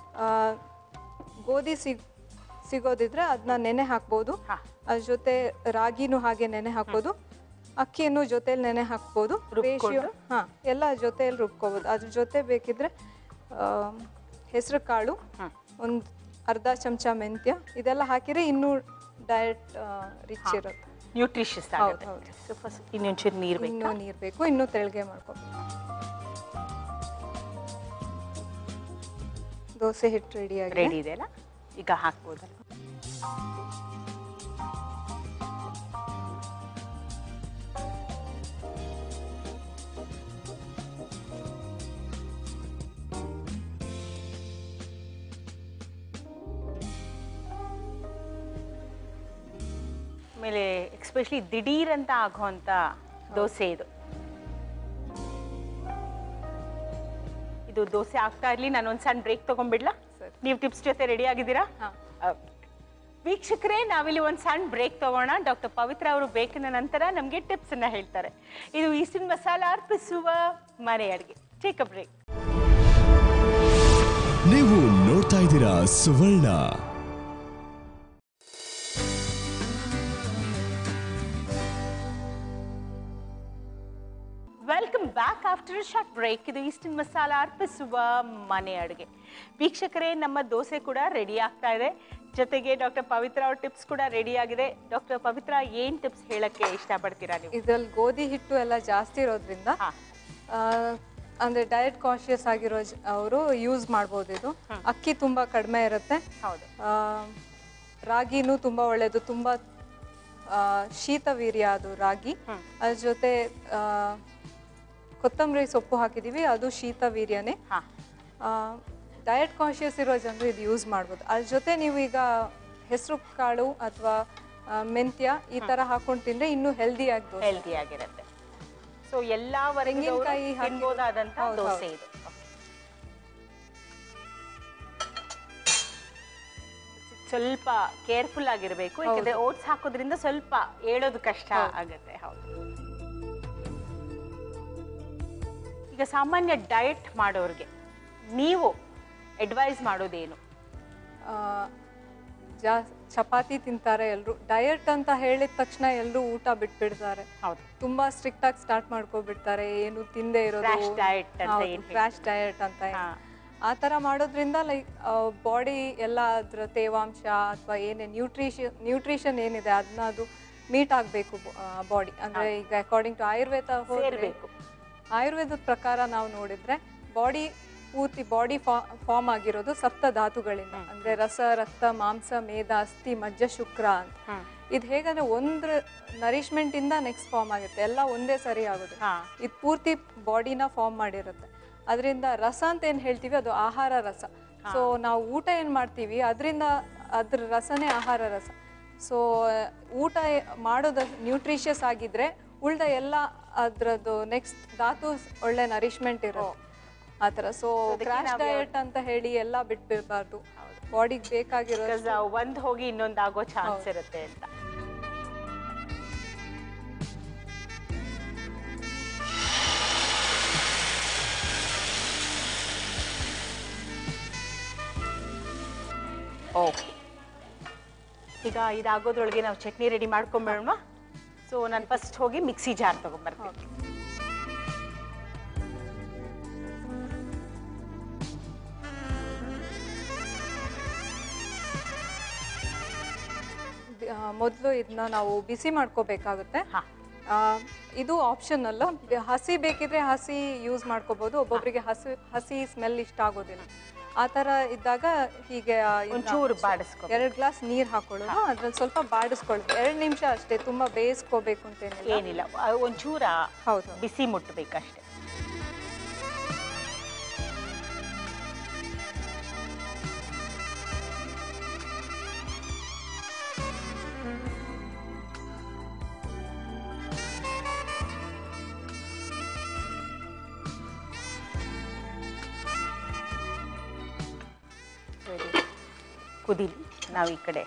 ಗೋಧಿ ಸಿಗ್ ಸಿಗೋದಿದ್ರೆ ಅದನ್ನ ನೆನೆ ಹಾಕ್ಬೋದು ಹಾ. ಅದ್ರ ಜೊತೆ ರಾಗಿನೂ ಹಾಗೆ ನೆನೆ ಹಾಕ್ಬೋದು ಅಕ್ಕಿಯನ್ನು ಜೊತೆಲಿ ನೆನೆ ಹಾಕ್ಬೋದು ರುಬ್ಕೊಂಡು? ರೇಷಿಯೋ ಹಾ ಎಲ್ಲ ಜೊತೆಯಲ್ಲಿ ರುಬ್ಕೋಬೋದು ಅದ್ರ ಜೊತೆ ಬೇಕಿದ್ರೆ ಹೆಸರು ಕಾಳು ಹ್ಮ್. ಒಂದು ಅರ್ಧ ಚಮಚ ಮೆಂತ್ಯ ಇದೆಲ್ಲ ಹಾಕಿದ್ರೆ ಇನ್ನೂ ಡಯಟ್ ರಿಚ್ ಇರುತ್ತೆ ನ್ಯೂಟ್ರಿಷಿಯಸ್ ಹೌದು, ಆಗುತ್ತೆ ಸೊ ಫಸ್ಟ್ ಇನ್ನೊಂಚೂರು ನೀರು ಬೇಕು ಇನ್ನೂ ನೀರು ಬೇಕು ಇನ್ನೂ ತೆಳಗೆ ಮಾಡ್ಕೋಬೇಕು ದೋಸೆ ಹಿಟ್ಟು ರೆಡಿ ಆಗಿದೆ ರೆಡಿ ಇದೆ ಅಲ್ಲ ಈಗ ಹಾಕ್ಬೋದಲ್ಲ ಆಮೇಲೆ ಎಕ್ಸ್ಪೆಷಲಿ ದಿಢೀರ್ ಅಂತ ಆಗುವಂತ ದೋಸೆ ಇದು ಇದು ದೋಸೆ ಆಗ್ತಾ ಇರ್ಲಿ ನಾನು ಒಂದು ಸಣ್ಣ ಬ್ರೇಕ್ ತಗೊಂಡ್ಬಿಡ್ಲಾ ಸರಿ. ನೀವು ಟಿಪ್ಸ್ ಜೊತೆ ರೆಡಿ ಆಗಿದ್ದೀರಾ ಹಾ. Okay. ವೀಕ್ಷಕರೇ ನಾವಿಲ್ಲಿ ಒಂದು ಸಣ್ಣ ಬ್ರೇಕ್ ತಗೋಣ ಡಾಕ್ಟರ್ ಪವಿತ್ರ ಅವರು ಬೇಕಿನ ನಂತರ ನಮಗೆ ಟಿಪ್ಸ್ ಅನ್ನ ಹೇಳ್ತಾರೆ ಇದು ಈಸ್ಟಿನ್ ಮಸಾಲ ಅರ್ಪಿಸುವ ಮನೆ ಅಡುಗೆ ಟೇಕ್ ಅ ಬ್ರೇಕ್ ನೀವು ನೋಡ್ತಾ ಇದ್ದೀರಾ Suvarna welcome back after short break ಇದು ಈಸ್ಟಿನ್ ಮಸಾಲ ಅರ್ಪಿಸುವ ಮನೆ ಅಡುಗೆ ವೀಕ್ಷಕರೇ ನಮ್ಮ ದೋಸೆ ಕೂಡ ರೆಡಿ ಆಗ್ತಾ ಇದೆ ಜೊತೆಗೆ ಡಾಕ್ಟರ್ ಪವಿತ್ರ ಅವ್ರ ಟಿಪ್ಸ್ ಕೂಡ ರೆಡಿ ಆಗಿದೆ ಡಾಕ್ಟರ್ ಪವಿತ್ರ ಏನ್ ಟಿಪ್ಸ್ ಹೇಳಕ್ಕೆ ಇಷ್ಟಪಡ್ತೀರಾ ನೀವು ಇದ್ರಲ್ಲಿ ಗೋಧಿ ಹಿಟ್ಟು ಎಲ್ಲ ಜಾಸ್ತಿ ಇರೋದ್ರಿಂದ ಹಾ. ಆ, ಅಂದ್ರೆ ಡಯಟ್ ಕಾನ್ಶಿಯಸ್ ಆಗಿರೋ ಅವರು ಯೂಸ್ ಮಾಡ್ಬೋದು ಇದು ಅಕ್ಕಿ ತುಂಬಾ ಕಡಿಮೆ ಇರುತ್ತೆ ಹೌದು ಆ, ರಾಗಿನೂ ತುಂಬಾ ಒಳ್ಳೇದು ತುಂಬಾ ಆ, ಶೀತವೀರ್ಯ ಅದು ರಾಗಿ ಅದ್ರ ಜೊತೆ ಆ, ಕೊತ್ತಂಬರಿ ಸೊಪ್ಪು ಹಾಕಿದೀವಿ ಅದು ಶೀತವೀರ್ಯನೇ ಹಾ ಡಯಟ್ ಕಾನ್ಶಿಯಸ್ ಇರೋ ಜನರು ಇದು ಯೂಸ್ ಮಾಡ್ಬೋದು ಅದ್ರ ಜೊತೆ ನೀವು ಈಗ ಹೆಸರು ಕಾಳು ಅಥವಾ ಮೆಂತ್ಯ ಈ ತರ ಹಾಕೊಂಡು ತಿಂದ್ರೆ ಇನ್ನೂ ಹೆಲ್ದಿ ಆಗಿ ಹೆಲ್ದಿ ಆಗಿರುತ್ತೆ ಸೊ ಎಲ್ಲಾ ತೆಂಗಿನಕಾಯಿ ಹಾಕಿ- ತಿನ್ಬೋದಾದಂತ ಹೌದು, ದೋಸೆ ಹೌದು. ಇದು ಸ್ವಲ್ಪ ಕೇರ್ಫುಲ್ ಆಗಿರ್ಬೇಕು ಯಾಕಂದ್ರೆ ಓಟ್ಸ್ ಹಾಕೋದ್ರಿಂದ ಸ್ವಲ್ಪ ಏಳೋದು ಕಷ್ಟ ಆಗುತ್ತೆ ಹೌದು ಈಗ ಸಾಮಾನ್ಯ ಡಯಟ್ ಮಾಡೋರ್ಗೆ ನೀವು ಅಡ್ವೈಸ್ ಮಾಡೋದೇನು ಆ, ಜಾ ಚಪಾತಿ ತಿಂತಾರೆ ಎಲ್ಲರೂ ಡಯಟ್ ಅಂತ ಹೇಳಿದ ತಕ್ಷಣ ಎಲ್ಲರೂ ಊಟ ಬಿಟ್ಬಿಡ್ತಾರೆ ಹೌದು ತುಂಬಾ ಸ್ಟ್ರಿಕ್ಟ್ ಆಗಿ ಸ್ಟಾರ್ಟ್ ಮಾಡ್ಕೊಬಿಡ್ತಾರೆ ಏನು ತಿಂದೆ ಇರೋದು Crash diet ಅಂತ ಏನ್ ಕ್ರಾಶ್ ಡಯಟ್ ಅಂತ ಏನ್. ಹಾ. ಆ ಥರ ಮಾಡೋದ್ರಿಂದ ಲೈಕ್ ಬಾಡಿ ಎಲ್ಲ ಅದ್ರ ತೇವಾಂಶ ಅಥವಾ ಏನೇ ನ್ಯೂಟ್ರಿಷನ್ ನ್ಯೂಟ್ರಿಷನ್ ಏನಿದೆ ಅದನ್ನ ಅದು ಮೀಟ್ ಆಗಬೇಕು ಬಾಡಿ ಅಂದ್ರೆ ಈಗ ಅಕಾರ್ಡಿಂಗ್ ಟು ಆಯುರ್ವೇದ ಹೋದ್ರೆ ಸೇರ್ಬೇಕು. ಆಯುರ್ವೇದದ ಪ್ರಕಾರ ನಾವು ನೋಡಿದ್ರೆ ಬಾಡಿ ಪೂರ್ತಿ ಬಾಡಿ ಫಾರ್ಮ್ ಆಗಿರೋದು ಸಪ್ತ ಧಾತುಗಳಿಂದ ಅಂದ್ರೆ ರಸ ರಕ್ತ ಮಾಂಸ ಮೇಧ ಅಸ್ಥಿ ಮಜ್ಜ ಶುಕ್ರ ಅಂತ ಹ್ಮ್. ಇದು ಹೇಗಂದ್ರೆ ಒಂದು ನರಿಶ್ಮೆಂಟ್ ಇಂದ ನೆಕ್ಸ್ಟ್ ಫಾರ್ಮ್ ಆಗುತ್ತೆ ಎಲ್ಲ ಒಂದೇ ಸರಿ ಆಗೋದು ಹಾ. ಇದು ಪೂರ್ತಿ ಬಾಡಿನ ಫಾರ್ಮ್ ಮಾಡಿರುತ್ತೆ ಅದರಿಂದ ರಸ ಅಂತ ಏನು ಹೇಳ್ತೀವಿ ಅದು ಆಹಾರ ರಸ ಸೊ ನಾವು ಊಟ ಏನು ಮಾಡ್ತೀವಿ ಅದರಿಂದ ಅದ್ರ ರಸನೇ ಆಹಾರ ರಸ ಸೊ ಊಟ ಎ- ಮಾಡೋದು ನ್ಯೂಟ್ರಿಷಿಯಸ್ ಆಗಿದ್ರೆ ಉಳ್ದ ಎಲ್ಲ ಅದ್ರದ್ದು ನೆಕ್ಸ್ಟ್ ಧಾತು ಒಳ್ಳೆ ನರಿಶ್ಮೆಂಟ್ ಇರುತ್ತೆ ಆ ಥರ ಸೊ ಕ್ರಾಶ್ ಡಯಟ್ ಅಂತ ಹೇಳಿ ಎಲ್ಲ ಬಿಟ್ಬಿಡ್ಬಾರ್ದು ಬಾಡಿಗೆ ಬೇಕಾಗಿರೋ ಬಿಕಾಸ್ ಒಂದ್ ಹೋಗಿ ಇನ್ನೊಂದ್ ಆಗೋ ಚಾನ್ಸ್ ಇರುತ್ತೆ ಅಂತ ಓಕೆ ಈಗ ಇದಾಗೋದ್ರೊಳಗೆ ನಾವು ಚಟ್ನಿ ರೆಡಿ ಮಾಡ್ಕೊಂಬೇಡವಾ ಸೊ ನಾನು ಫಸ್ಟ್ ಹೋಗಿ ಮಿಕ್ಸಿ ಜಾರ್ ತಗೊಂಡ್ಬರ್ತೀನಿ ಮೊದಲು ಇದನ್ನ ನಾವು ಬಿಸಿ ಮಾಡ್ಕೋಬೇಕಾಗುತ್ತೆ ಹಾ ಆ, ಇದು ಆಪ್ಷನ್ ಅಲ್ಲ ಬೆ- ಹಸಿ ಬೇಕಿದ್ರೆ ಹಸಿ ಯೂಸ್ ಮಾಡ್ಕೋಬಹುದು ಒಬ್ಬೊಬ್ಬರಿಗೆ ಹಸಿ ಹಸಿ ಸ್ಮೆಲ್ ಇಷ್ಟ ಆಗೋದಿಲ್ಲ ಆ ಥರ ಇದ್ದಾಗ ಹೀಗೆ ಆ, ಇದನ್ನ ಒಂಚೂರು ಬಾಡಿಸ್ಕೊ ಎರಡು ಗ್ಲಾಸ್ ನೀರು ಹಾಕೊಳ್ಳೋದು ಅದ್ರಲ್ಲಿ ಸ್ವಲ್ಪ ಬಾಡಿಸ್ಕೊಳ್ಬೇಕು ಎರಡು ನಿಮಿಷ ಅಷ್ಟೇ ತುಂಬಾ ಬೇಯಿಸ್ಕೋಬೇಕು ಅಂತೇನಿಲ್ಲ ಏನಿಲ್ಲ ಆ, ಒಂಚೂರ ಹೌದು ಬಿಸಿ ಮುಟ್ಟಬೇಕಷ್ಟೆ ಸರಿ. ಕುದೀಲಿ ನಾವು ಈ ಕಡೆ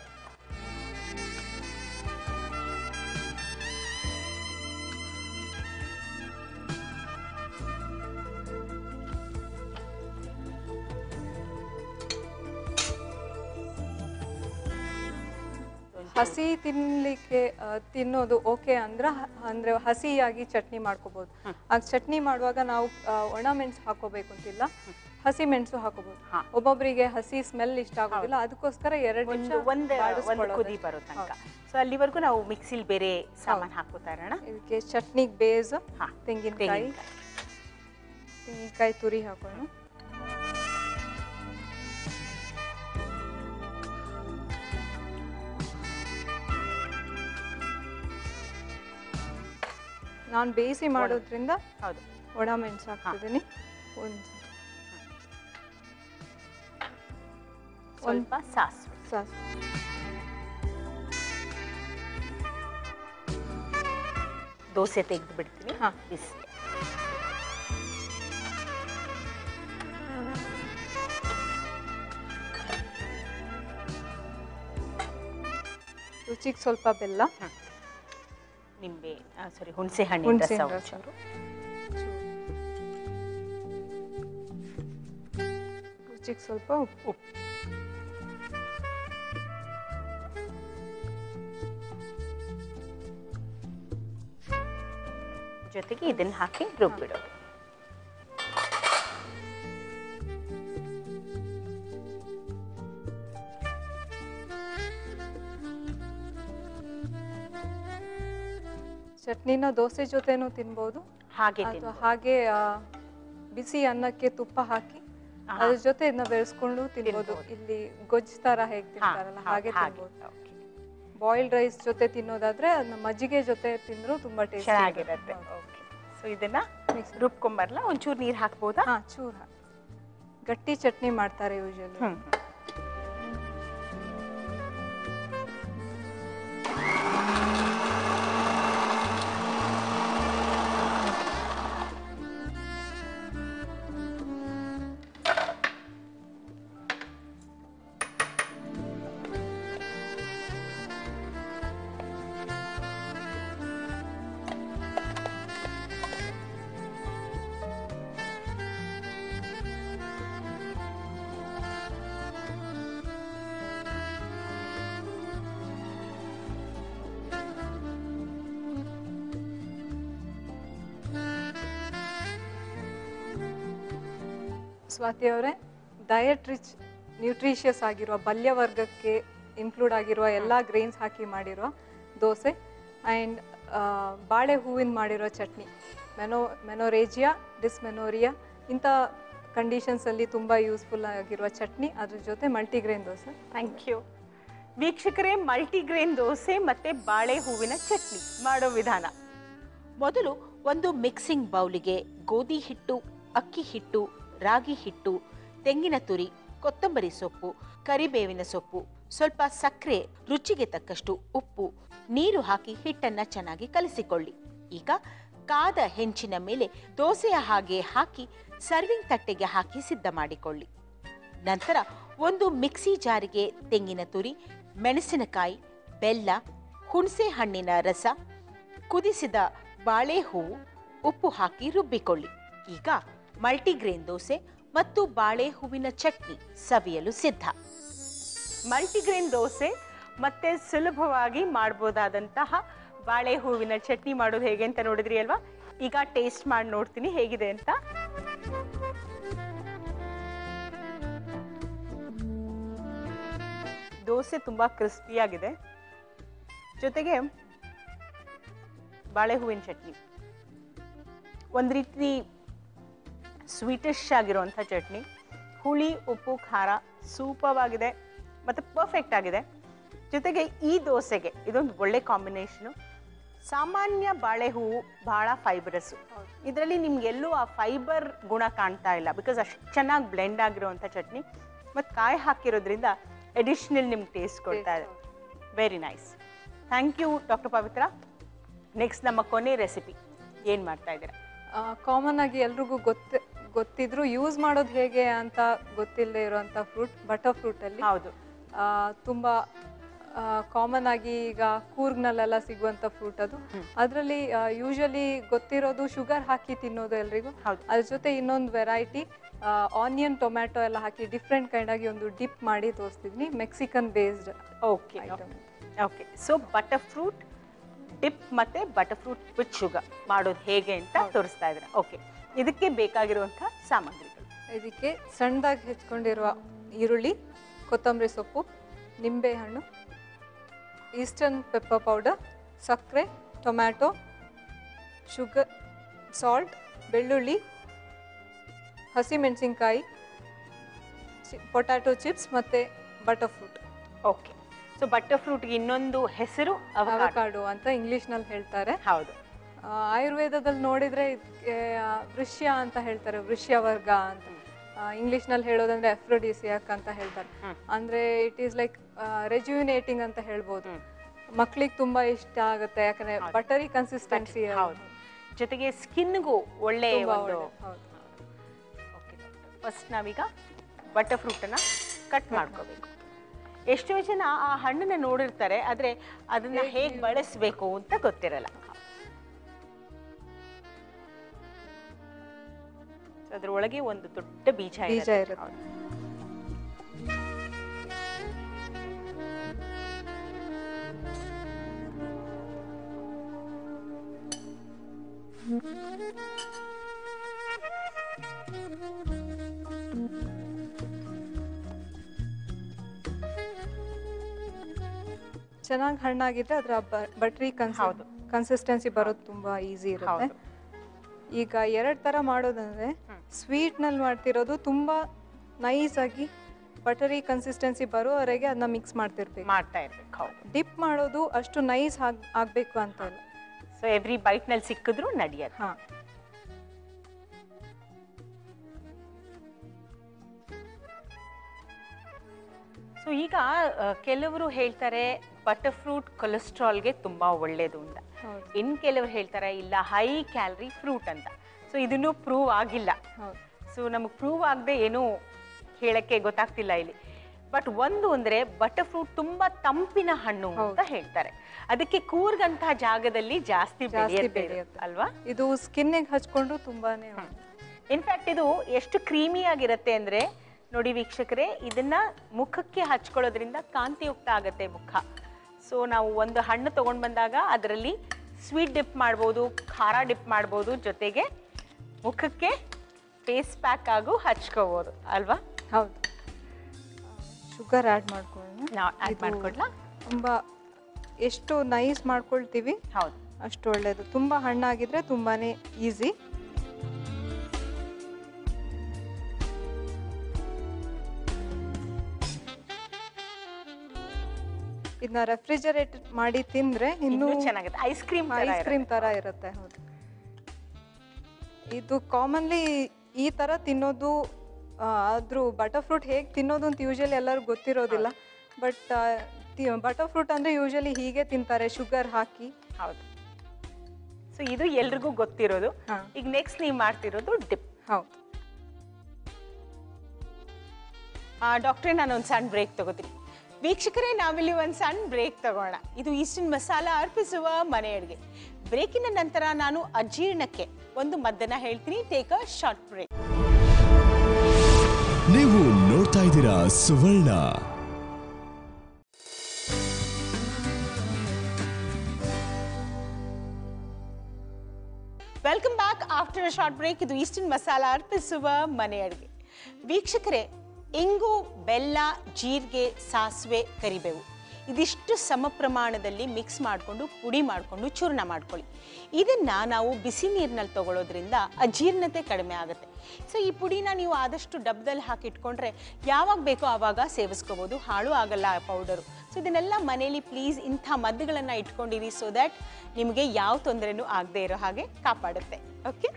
ಹಸಿ ತಿನ್ಲಿಕ್ಕೆ ಆ, ತಿನ್ನೋದು ಓಕೆ ಅಂದ್ರೆ ಹ- ಅಂದ್ರೆ ಹಸಿಯಾಗಿ ಚಟ್ನಿ ಮಾಡ್ಕೋಬಹುದು ಆ ಚಟ್ನಿ ಮಾಡುವಾಗ ನಾವು ಆ, ಒಣ ಮೆಣಸು ಹಾಕೋಬೇಕು ಅಂತಿಲ್ಲ ಹಸಿ ಮೆಣಸು ಹಾಕೋಬಹುದು ಹಾ. ಒಬ್ಬೊಬ್ಬರಿಗೆ ಹಸಿ ಸ್ಮೆಲ್ ಇಷ್ಟ ಆಗೋದಿಲ್ಲ ಅದಕ್ಕೋಸ್ಕರ ಎರಡು ಒಂದು ನಿಮಿಷ ಒಂದು ಒಂದು ಬಾಡಿಸ್ಕೊಳ್ಳೋದು. ಕುದಿ ಬರೋ ತನಕ ಸೊ ಅಲ್ಲಿವರೆಗೂ ನಾವು ಮಿಕ್ಸಿಲಿ ಬೇರೆ ಸಾಮಾನು ಹಾಕೋತಾ ಇರೋಣ ಇದಕ್ಕೆ ಚಟ್ನಿಗೆ ಬೇಸ್ ಹಾ, ತೆಂಗಿನಕಾಯಿ ತೆಂಗಿನಕಾಯಿ. ತೆಂಗಿನಕಾಯಿ ತುರಿ ಹಾಕೋಣ ನಾನು ಬೇಯಿಸಿ ಮಾಡೋದ್ರಿಂದ ಹೌದು ಒಣ ಮೆಣಸು ಹಾಕ್ತಿದ್ದೀನಿ ಒಂದು ಸ್ವಲ್ಪ ಸಾಸಿವೆ ಸಾಸ್ ದೋಸೆ ತೆಗೆದು ಬಿಡ್ತೀನಿ ಹಾ. ಬಿಸಿ ರುಚಿಗೆ ಸ್ವಲ್ಪ ಬೆಲ್ಲ ನಿಂಬೆ ಸಾರಿ ಹುಣಸೆ ಹಣ್ಣಿನ ಹುಣಸೆ ರಸ ರಸ. ಒಂಚೂರು. ರುಚಿಗೆ ಸ್ವಲ್ಪ ಉಪ್ಪು ಉಪ್ಪು ಜೊತೆಗೆ ಇದನ್ನ ಹಾಕಿ ರುಬ್ಬಿಡೋದು ಚಟ್ನಿನ ದೋಸೆ ಜೊತೆನೂ ತಿನ್ಬೋದು ಹಾಗೆ ಅಥವಾ ತಿನ್ಬೋದು. ಹಾಗೆ ಆ, ಬಿಸಿ ಅನ್ನಕ್ಕೆ ತುಪ್ಪ ಹಾಕಿ ಆಹಾ. ಅದ್ರ ಜೊತೆ ಇದನ್ನ ಬೆರೆಸ್ಕೊಂಡು ತಿನ್ಬೋದು ತಿನ್ಬೋದು. ಇಲ್ಲಿ ಗೊಜ್ಜು ತರ ಹೇಗೆ ಹಾ, ತಿಂತಾರಲ್ಲ ಹಾ, ಹಾಗೆ ಹಾಗೆ. ತಿನ್ಬೋದು Okay. ಬಾಯ್ಲ್ಡ್ ರೈಸ್ ಜೊತೆ ತಿನ್ನೋದಾದ್ರೆ ಅದನ್ನ ಮಜ್ಜಿಗೆ ಜೊತೆ ತಿಂದ್ರು ತುಂಬಾ ಟೇಸ್ಟ್ ಚೆನ್ನಾಗಿರುತ್ತೆ ಓಕೆ ಸೊ ಇದನ್ನ Mix. ರುಬ್ಕೊಂಬರ್ಲ ಒಂಚೂರು ನೀರು ಹಾಕ್ಬೋದಾ ಹಾ ಚೂರ್ ಹಾಕಿ ಗಟ್ಟಿ ಚಟ್ನಿ ಮಾಡ್ತಾರೆ ಯೂಶಲಿ ಹ್ಮ್ ಸ್ವಾತಿ ಅವರೇ ಡಯಟ್ ರಿಚ್ ನ್ಯೂಟ್ರಿಷಿಯಸ್ ಆಗಿರುವ ಬಲ್ಯ ವರ್ಗಕ್ಕೆ ಇನ್ಕ್ಲೂಡ್ ಆಗಿರುವ ಎಲ್ಲ ಗ್ರೈನ್ಸ್ ಹಾಕಿ ಮಾಡಿರೋ ದೋಸೆ ಆ್ಯಂಡ್ ಬಾಳೆ ಹೂವಿನ ಮಾಡಿರೋ ಚಟ್ನಿ ಮೆನೋ ಮೆನೋರೇಜಿಯಾ ಡಿಸ್ಮೆನೋರಿಯಾ ಇಂಥ ಕಂಡೀಷನ್ಸಲ್ಲಿ ತುಂಬ ಯೂಸ್ಫುಲ್ ಆಗಿರುವ ಚಟ್ನಿ ಅದ್ರ ಜೊತೆ ಮಲ್ಟಿಗ್ರೇನ್ ದೋಸೆ ಥ್ಯಾಂಕ್ ಯು ವೀಕ್ಷಕರೇ ಮಲ್ಟಿಗ್ರೇನ್ ದೋಸೆ ಮತ್ತೆ ಬಾಳೆ ಹೂವಿನ ಚಟ್ನಿ ಮಾಡೋ ವಿಧಾನ ಮೊದಲು ಒಂದು ಮಿಕ್ಸಿಂಗ್ ಬೌಲಿಗೆ ಗೋಧಿ ಹಿಟ್ಟು ಅಕ್ಕಿ ಹಿಟ್ಟು ರಾಗಿ ಹಿಟ್ಟು ತೆಂಗಿನ ತುರಿ ಕೊತ್ತಂಬರಿ ಸೊಪ್ಪು ಕರಿಬೇವಿನ ಸೊಪ್ಪು ಸ್ವಲ್ಪ ಸಕ್ಕರೆ ರುಚಿಗೆ ತಕ್ಕಷ್ಟು ಉಪ್ಪು ನೀರು ಹಾಕಿ ಹಿಟ್ಟನ್ನ ಚೆನ್ನಾಗಿ ಕಲಿಸಿಕೊಳ್ಳಿ ಈಗ ಕಾದ ಹೆಂಚಿನ ಮೇಲೆ ದೋಸೆಯ ಹಾಗೆ ಹಾಕಿ ಸರ್ವಿಂಗ್ ತಟ್ಟೆಗೆ ಹಾಕಿ ಸಿದ್ಧ ಮಾಡಿಕೊಳ್ಳಿ ನಂತರ ಒಂದು ಮಿಕ್ಸಿ ಜಾರಿಗೆ ತೆಂಗಿನ ತುರಿ ಮೆಣಸಿನಕಾಯಿ ಬೆಲ್ಲ ಹುಣಸೆ ಹಣ್ಣಿನ ರಸ ಕುದಿಸಿದ ಬಾಳೆಹೂವು ಉಪ್ಪು ಹಾಕಿ ರುಬ್ಬಿಕೊಳ್ಳಿ ಈಗ ಮಲ್ಟಿಗ್ರೇನ್ ದೋಸೆ ಮತ್ತು ಬಾಳೆ ಹೂವಿನ ಚಟ್ನಿ ಸವಿಯಲು ಸಿದ್ಧ ಮಲ್ಟಿಗ್ರೇನ್ ದೋಸೆ ಮತ್ತೆ ಸುಲಭವಾಗಿ ಮಾಡ್ಬೋದಾದಂತಹ ಬಾಳೆ ಹೂವಿನ ಚಟ್ನಿ ಮಾಡೋದು ಹೇಗೆ ಅಂತ ನೋಡಿದ್ರಿ ಅಲ್ವಾ ಈಗ ಟೇಸ್ಟ್ ಮಾಡಿ ನೋಡ್ತೀನಿ ಹೇಗಿದೆ ಅಂತ ದೋಸೆ ತುಂಬಾ ಕ್ರಿಸ್ಪಿಯಾಗಿದೆ ಜೊತೆಗೆ ಬಾಳೆ ಹೂವಿನ ಚಟ್ನಿ ಒಂದು ರೀತಿ ಸ್ವೀಟಿಶ್ ಆಗಿರುವಂಥ ಚಟ್ನಿ ಹುಳಿ ಉಪ್ಪು ಖಾರ ಸೂಪರ್ವಾಗಿದೆ ಮತ್ತು ಪರ್ಫೆಕ್ಟ್ ಆಗಿದೆ ಜೊತೆಗೆ ಈ ದೋಸೆಗೆ ಇದೊಂದು ಒಳ್ಳೆ ಕಾಂಬಿನೇಷನು ಸಾಮಾನ್ಯ ಬಾಳೆ ಹೂವು ಬಹಳ ಫೈಬರಸ್ಸು ಇದರಲ್ಲಿ ನಿಮ್ಗೆಲ್ಲೂ ಆ ಫೈಬರ್ ಗುಣ ಕಾಣ್ತಾ ಇಲ್ಲ ಬಿಕಾಸ್ ಅಷ್ಟು ಚೆನ್ನಾಗಿ ಬ್ಲೆಂಡ್ ಆಗಿರುವಂಥ ಚಟ್ನಿ ಮತ್ತು ಕಾಯಿ ಹಾಕಿರೋದ್ರಿಂದ ಅಡಿಷ್ನಲ್ ನಿಮ್ಗೆ ಟೇಸ್ಟ್ ಕೊಡ್ತಾ ಇದೆ very nice thank you doctor Pavithra next ನಮ್ಮ ಕೊನೆ ರೆಸಿಪಿ ಏನು ಮಾಡ್ತಾ ಇದ್ದೀರಾ ಕಾಮನ್ ಆಗಿ ಎಲ್ರಿಗೂ ಗೊತ್ತ ಗೊತ್ತಿದ್ರು ಯೂಸ್ ಮಾಡೋದು ಹೇಗೆ ಅಂತ ಗೊತ್ತಿಲ್ಲದೆ ಇರುವಂಥ ಫ್ರೂಟ್ ಬಟರ್ ಫ್ರೂಟಲ್ಲಿ ಹೌದು ತುಂಬ ಕಾಮನ್ ಆಗಿ ಈಗ ಕೂರ್ಗ್ನಲ್ಲೆಲ್ಲ ಸಿಗುವಂಥ ಫ್ರೂಟ್ ಅದು ಅದರಲ್ಲಿ ಯೂಶಲಿ ಗೊತ್ತಿರೋದು ಶುಗರ್ ಹಾಕಿ ತಿನ್ನೋದು ಎಲ್ರಿಗೂ ಹೌದು. ಅದ್ರ ಜೊತೆ ಇನ್ನೊಂದು ವೆರೈಟಿ ಆನಿಯನ್ ಟೊಮ್ಯಾಟೊ ಎಲ್ಲ ಹಾಕಿ ಡಿಫ್ರೆಂಟ್ ಕೈಂಡ್ ಆಗಿ ಒಂದು ಡಿಪ್ ಮಾಡಿ ತೋರಿಸ್ತಿದ್ನಿ Mexican based okay item okay so butter fruit dip ಮತ್ತೆ ಬಟರ್ ಫ್ರೂಟ್ ವಿತ್ ಶುಗರ್ ಮಾಡೋದು ಹೇಗೆ ಅಂತ ತೋರಿಸ್ತಾ ಇದ್ದಾರೆ ಓಕೆ ಇದಕ್ಕೆ ಬೇಕಾಗಿರುವಂಥ ಸಾಮಗ್ರಿಗಳು ಇದಕ್ಕೆ ಸಣ್ಣದಾಗಿ ಹೆಚ್ಕೊಂಡಿರುವ ಈರುಳ್ಳಿ ಕೊತ್ತಂಬರಿ ಸೊಪ್ಪು ನಿಂಬೆಹಣ್ಣು ಈಸ್ಟರ್ನ್ ಪೆಪ್ಪರ್ ಪೌಡರ್ ಸಕ್ಕರೆ ಟೊಮ್ಯಾಟೊ ಶುಗರ್ ಸಾಲ್ಟ್ ಬೆಳ್ಳುಳ್ಳಿ ಹಸಿಮೆಣಸಿನ್ಕಾಯಿ ಪೊಟ್ಯಾಟೊ ಚಿಪ್ಸ್ ಮತ್ತು butter fruit okay so butter ಫ್ರೂಟ್ಗೆ ಇನ್ನೊಂದು ಹೆಸರು ಅವಕಾಡೋ ಅವಕಾಡು ಅಂತ ಇಂಗ್ಲೀಷ್ನಲ್ಲಿ ಹೇಳ್ತಾರೆ ಹೌದು ಆ, ಆಯುರ್ವೇದದಲ್ಲಿ ನೋಡಿದ್ರೆ ಇದಕ್ಕೆ ವೃಷ್ಯ ಅಂತ ಹೇಳ್ತಾರೆ ವೃಷ್ಯ ವರ್ಗ ಅಂತ ಇಂಗ್ಲಿಷ್ನಲ್ಲಿ ಹೇಳೋದಂದ್ರೆ ಎಫ್ರೋಡಿಸಿಯಾಕ್ ಅಂತ ಹೇಳ್ತಾರೆ ಅಂದ್ರೆ ಇಟ್ ಈಸ್ ಲೈಕ್ ರೆಜ್ಯುನೇಟಿಂಗ್ ಅಂತ ಹೇಳ್ಬೋದು ಮಕ್ಳಿಗೆ ತುಂಬಾ ಇಷ್ಟ ಆಗುತ್ತೆ ಯಾಕಂದ್ರೆ ಬಟರಿ ಕನ್ಸಿಸ್ಟೆನ್ಸಿ ಹೌದು ಜೊತೆಗೆ ಸ್ಕಿನ್ಗೂ ಒಳ್ಳೆ ಒಂದು ಹೌದು ಫಸ್ಟ್ ನಾವೀಗ ಬಟರ್ ಫ್ರೂಟನ್ನು ಕಟ್ ಮಾಡ್ಕೋಬೇಕು ಎಷ್ಟೋ ಜನ ಆ ಹಣ್ಣನ್ನ ನೋಡಿರ್ತಾರೆ ಆದ್ರೆ ಅದನ್ನ ಹೇಗೆ ಬಳಸಬೇಕು ಅಂತ ಗೊತ್ತಿರಲ್ಲ So, ಅದ್ರೊಳಗೆ ಒಂದು ದೊಡ್ಡ ಬೀಜ ಬೀಜ ಇರುತ್ತೆ. ಇರುತ್ತೆ. ಹೌದು. ಚೆನ್ನಾಗಿ ಹಣ್ಣಾಗಿದ್ರೆ ಅದ್ರ ಬಟ್ರಿ ಹೌದು. ಕನ್ಸಿಸ್ಟೆನ್ಸಿ ಬರೋದು ತುಂಬಾ ಈಸಿ ಇರುತ್ತೆ ಹೌದು. ಈಗ ಎರಡ್ ತರ ಮಾಡೋದಂದ್ರೆ ಸ್ವೀಟ್ ನಲ್ಲಿ ಮಾಡ್ತಿರೋದು ತುಂಬಾ ನೈಸ್ ಆಗಿ ಬಟರಿ ಕನ್ಸಿಸ್ಟೆನ್ಸಿ ಬರೋವರೆಗೆ ಅದನ್ನ ಮಿಕ್ಸ್ ಮಾಡ್ತಿರ್ಬೇಕು ಮಾಡ್ತಾ ಇರ್ಬೇಕು ಹೌದು ಡಿಪ್ ಮಾಡೋದು ಅಷ್ಟು ನೈಸ್ ಆಗ್ ಆಗ್ಬೇಕು ಅಂತ ಇಲ್ಲ ಸೊ ಎವ್ರಿ ಬೈಟ್ ನಲ್ಲಿ ಸಿಕ್ಕಿದ್ರು ನಡೆಯೋದು ಹಾ ಸೊ ಈಗ ಆ, ಕೆಲವರು ಹೇಳ್ತಾರೆ ಬಟರ್ ಫ್ರೂಟ್ ಕೊಲೆಸ್ಟ್ರಾಲ್ಗೆ ತುಂಬಾ ಒಳ್ಳೇದು ಅಂತ ಹೌದು ಇನ್ ಕೆಲವರು ಹೇಳ್ತಾರೆ ಇಲ್ಲ ಹೈ ಕ್ಯಾಲರಿ ಫ್ರೂಟ್ ಅಂತ ಸೊ ಇದನ್ನು ಪ್ರೂವ್ ಆಗಿಲ್ಲ ಹೌದು ಸೊ ನಮಗೆ ಪ್ರೂವ್ ಆಗದೆ ಏನೂ ಹೇಳಕ್ಕೆ ಗೊತ್ತಾಗ್ತಿಲ್ಲ ಇಲ್ಲಿ ಬಟ್ ಒಂದು ಅಂದ್ರೆ ಬಟರ್ ಫ್ರೂಟ್ ತುಂಬಾ ತಂಪಿನ ಹಣ್ಣು ಅಂತ ಹೇಳ್ತಾರೆ ಅದಕ್ಕೆ ಕೂರ್ಗಂತಹ ಜಾಗದಲ್ಲಿ ಜಾಸ್ತಿ ಜಾಸ್ತಿ ಬೆಳೆಯುತ್ತೆ ಬೆಳೆಯುತ್ತೆ. ಅಲ್ವಾ ಇದು ಸ್ಕಿನ್ನಿಗೆ ಹಚ್ಕೊಂಡ್ರು ತುಂಬಾನೇ ಇನ್ಫ್ಯಾಕ್ಟ್ ಇದು ಎಷ್ಟು ಕ್ರೀಮಿ ಆಗಿರುತ್ತೆ ಅಂದ್ರೆ ನೋಡಿ ವೀಕ್ಷಕರೇ ಇದನ್ನ ಮುಖಕ್ಕೆ ಹಚ್ಕೊಳ್ಳೋದ್ರಿಂದ ಕಾಂತಿಯುಕ್ತ ಆಗತ್ತೆ ಮುಖ ಸೊ ನಾವು ಒಂದು ಹಣ್ಣು ತಗೊಂಡ್ ಬಂದಾಗ ಅದರಲ್ಲಿ ಸ್ವೀಟ್ ಡಿಪ್ ಮಾಡ್ಬೋದು ಖಾರ ಡಿಪ್ ಮಾಡ್ಬೋದು ಜೊತೆಗೆ ಮುಖಕ್ಕೆ ಫೇಸ್ ಪ್ಯಾಕ್ ಆಗು ಹಚ್ಕೋಬೋದು ಅಲ್ವಾ ಹೌದು ಶುಗರ್ ಆ್ಯಡ್ ಮಾಡ್ಕೊಳ್ಳೋಣ ನಾವು ಆ್ಯಡ್ ಇದು ಮಾಡ್ಕೊಡ್ಲಾ ತುಂಬಾ ಎಷ್ಟು ನೈಸ್ ಮಾಡ್ಕೊಳ್ತೀವಿ ಹೌದು ಅಷ್ಟು ಒಳ್ಳೇದು ತುಂಬಾ ಹಣ್ಣಾಗಿದ್ರೆ ತುಂಬಾನೇ ಈಸಿ ಇದನ್ನ ರೆಫ್ರಿಜರೇಟ್ ಮಾಡಿ ತಿಂದ್ರೆ ಇನ್ನೂ ಇನ್ನೂ ಚೆನ್ನಾಗುತ್ತೆ ಐಸ್ ಕ್ರೀಮ್ ಐಸ್ ಕ್ರೀಮ್ ತರ ಇರುತ್ತೆ ಹೌದು ಇದು ಕಾಮನ್ಲಿ ಈ ತರ ತಿನ್ನೋದು ಆ, ಆದ್ರೂ ಬಟರ್ ಫ್ರೂಟ್ ಹೇಗೆ ತಿನ್ನೋದು ಅಂತ ಯೂಶಲಿ ಎಲ್ಲರಿಗೂ ಗೊತ್ತಿರೋದಿಲ್ಲ ಬಟ್ ಬಟರ್ ಫ್ರೂಟ್ ಅಂದ್ರೆ ಯೂಶಲಿ ಹೀಗೆ ತಿಂತಾರೆ ಶುಗರ್ ಹಾಕಿ ಹೌದು ಸೊ ಇದು ಎಲ್ರಿಗೂ ಗೊತ್ತಿರೋದು ಹಾ. ಈಗ ನೆಕ್ಸ್ಟ್ ನೀವು ಮಾಡ್ತಿರೋದು ಡಿಪ್ ಹೌದು ಡಾಕ್ಟ್ರೇ ನಾನು ಒಂದು ಸಣ್ಣ ಬ್ರೇಕ್ ತಗೋತೀನಿ ವೀಕ್ಷಕರೇ ನಾವಿಲ್ಲಿ ಒಂದು ಸಣ್ಣ ಬ್ರೇಕ್ ತಗೋಣ ಇದು ಈಸ್ಟರ್ನ್ ಮಸಾಲ ಅರ್ಪಿಸುವ ಮನೆ ಅಡುಗೆ ಬ್ರೇಕಿನ ನಂತರ ನಾನು ಅಜೀರ್ಣಕ್ಕೆ ಒಂದು ಮದ್ದನ್ನ ಹೇಳ್ತೀನಿ ಟೇಕ್ ಅ ಶಾರ್ಟ್ ಬ್ರೇಕ್ ನೀವು ನೋಡ್ತಾ ಇದ್ದೀರಾ Suvarna welcome back after a short break ಇದು ಈಸ್ಟರ್ನ್ ಮಸಾಲ ಅರ್ಪಿಸುವ ಮನೆ ಅಡುಗೆ ವೀಕ್ಷಕರೇ ಇಂಗು ಬೆಲ್ಲ ಜೀರಿಗೆ ಸಾಸಿವೆ ಕರಿಬೇವು ಇದಿಷ್ಟು ಸಮ ಪ್ರಮಾಣದಲ್ಲಿ ಮಿಕ್ಸ್ ಮಾಡಿಕೊಂಡು ಪುಡಿ ಮಾಡಿಕೊಂಡು ಚೂರ್ಣ ಮಾಡ್ಕೊಳ್ಳಿ ಇದನ್ನು ನಾವು ಬಿಸಿ ನೀರಿನಲ್ಲಿ ತಗೊಳ್ಳೋದ್ರಿಂದ ಅಜೀರ್ಣತೆ ಕಡಿಮೆ ಆಗುತ್ತೆ ಸೊ ಈ ಪುಡಿನ ನೀವು ಆದಷ್ಟು ಡಬ್ಬದಲ್ಲಿ ಹಾಕಿಟ್ಕೊಂಡ್ರೆ ಯಾವಾಗ ಬೇಕೋ ಆವಾಗ ಸೇವಿಸ್ಕೋಬೋದು ಹಾಳು ಆಗಲ್ಲ ಆ ಪೌಡರು ಸೊ ಇದನ್ನೆಲ್ಲ ಮನೇಲಿ ಪ್ಲೀಸ್ ಇಂಥ ಮದ್ದುಗಳನ್ನು ಇಟ್ಕೊಂಡಿರಿ ಸೊ ದ್ಯಾಟ್ ನಿಮಗೆ ಯಾವ ತೊಂದರೆನೂ ಆಗದೆ ಇರೋ ಹಾಗೆ ಕಾಪಾಡುತ್ತೆ ಓಕೆ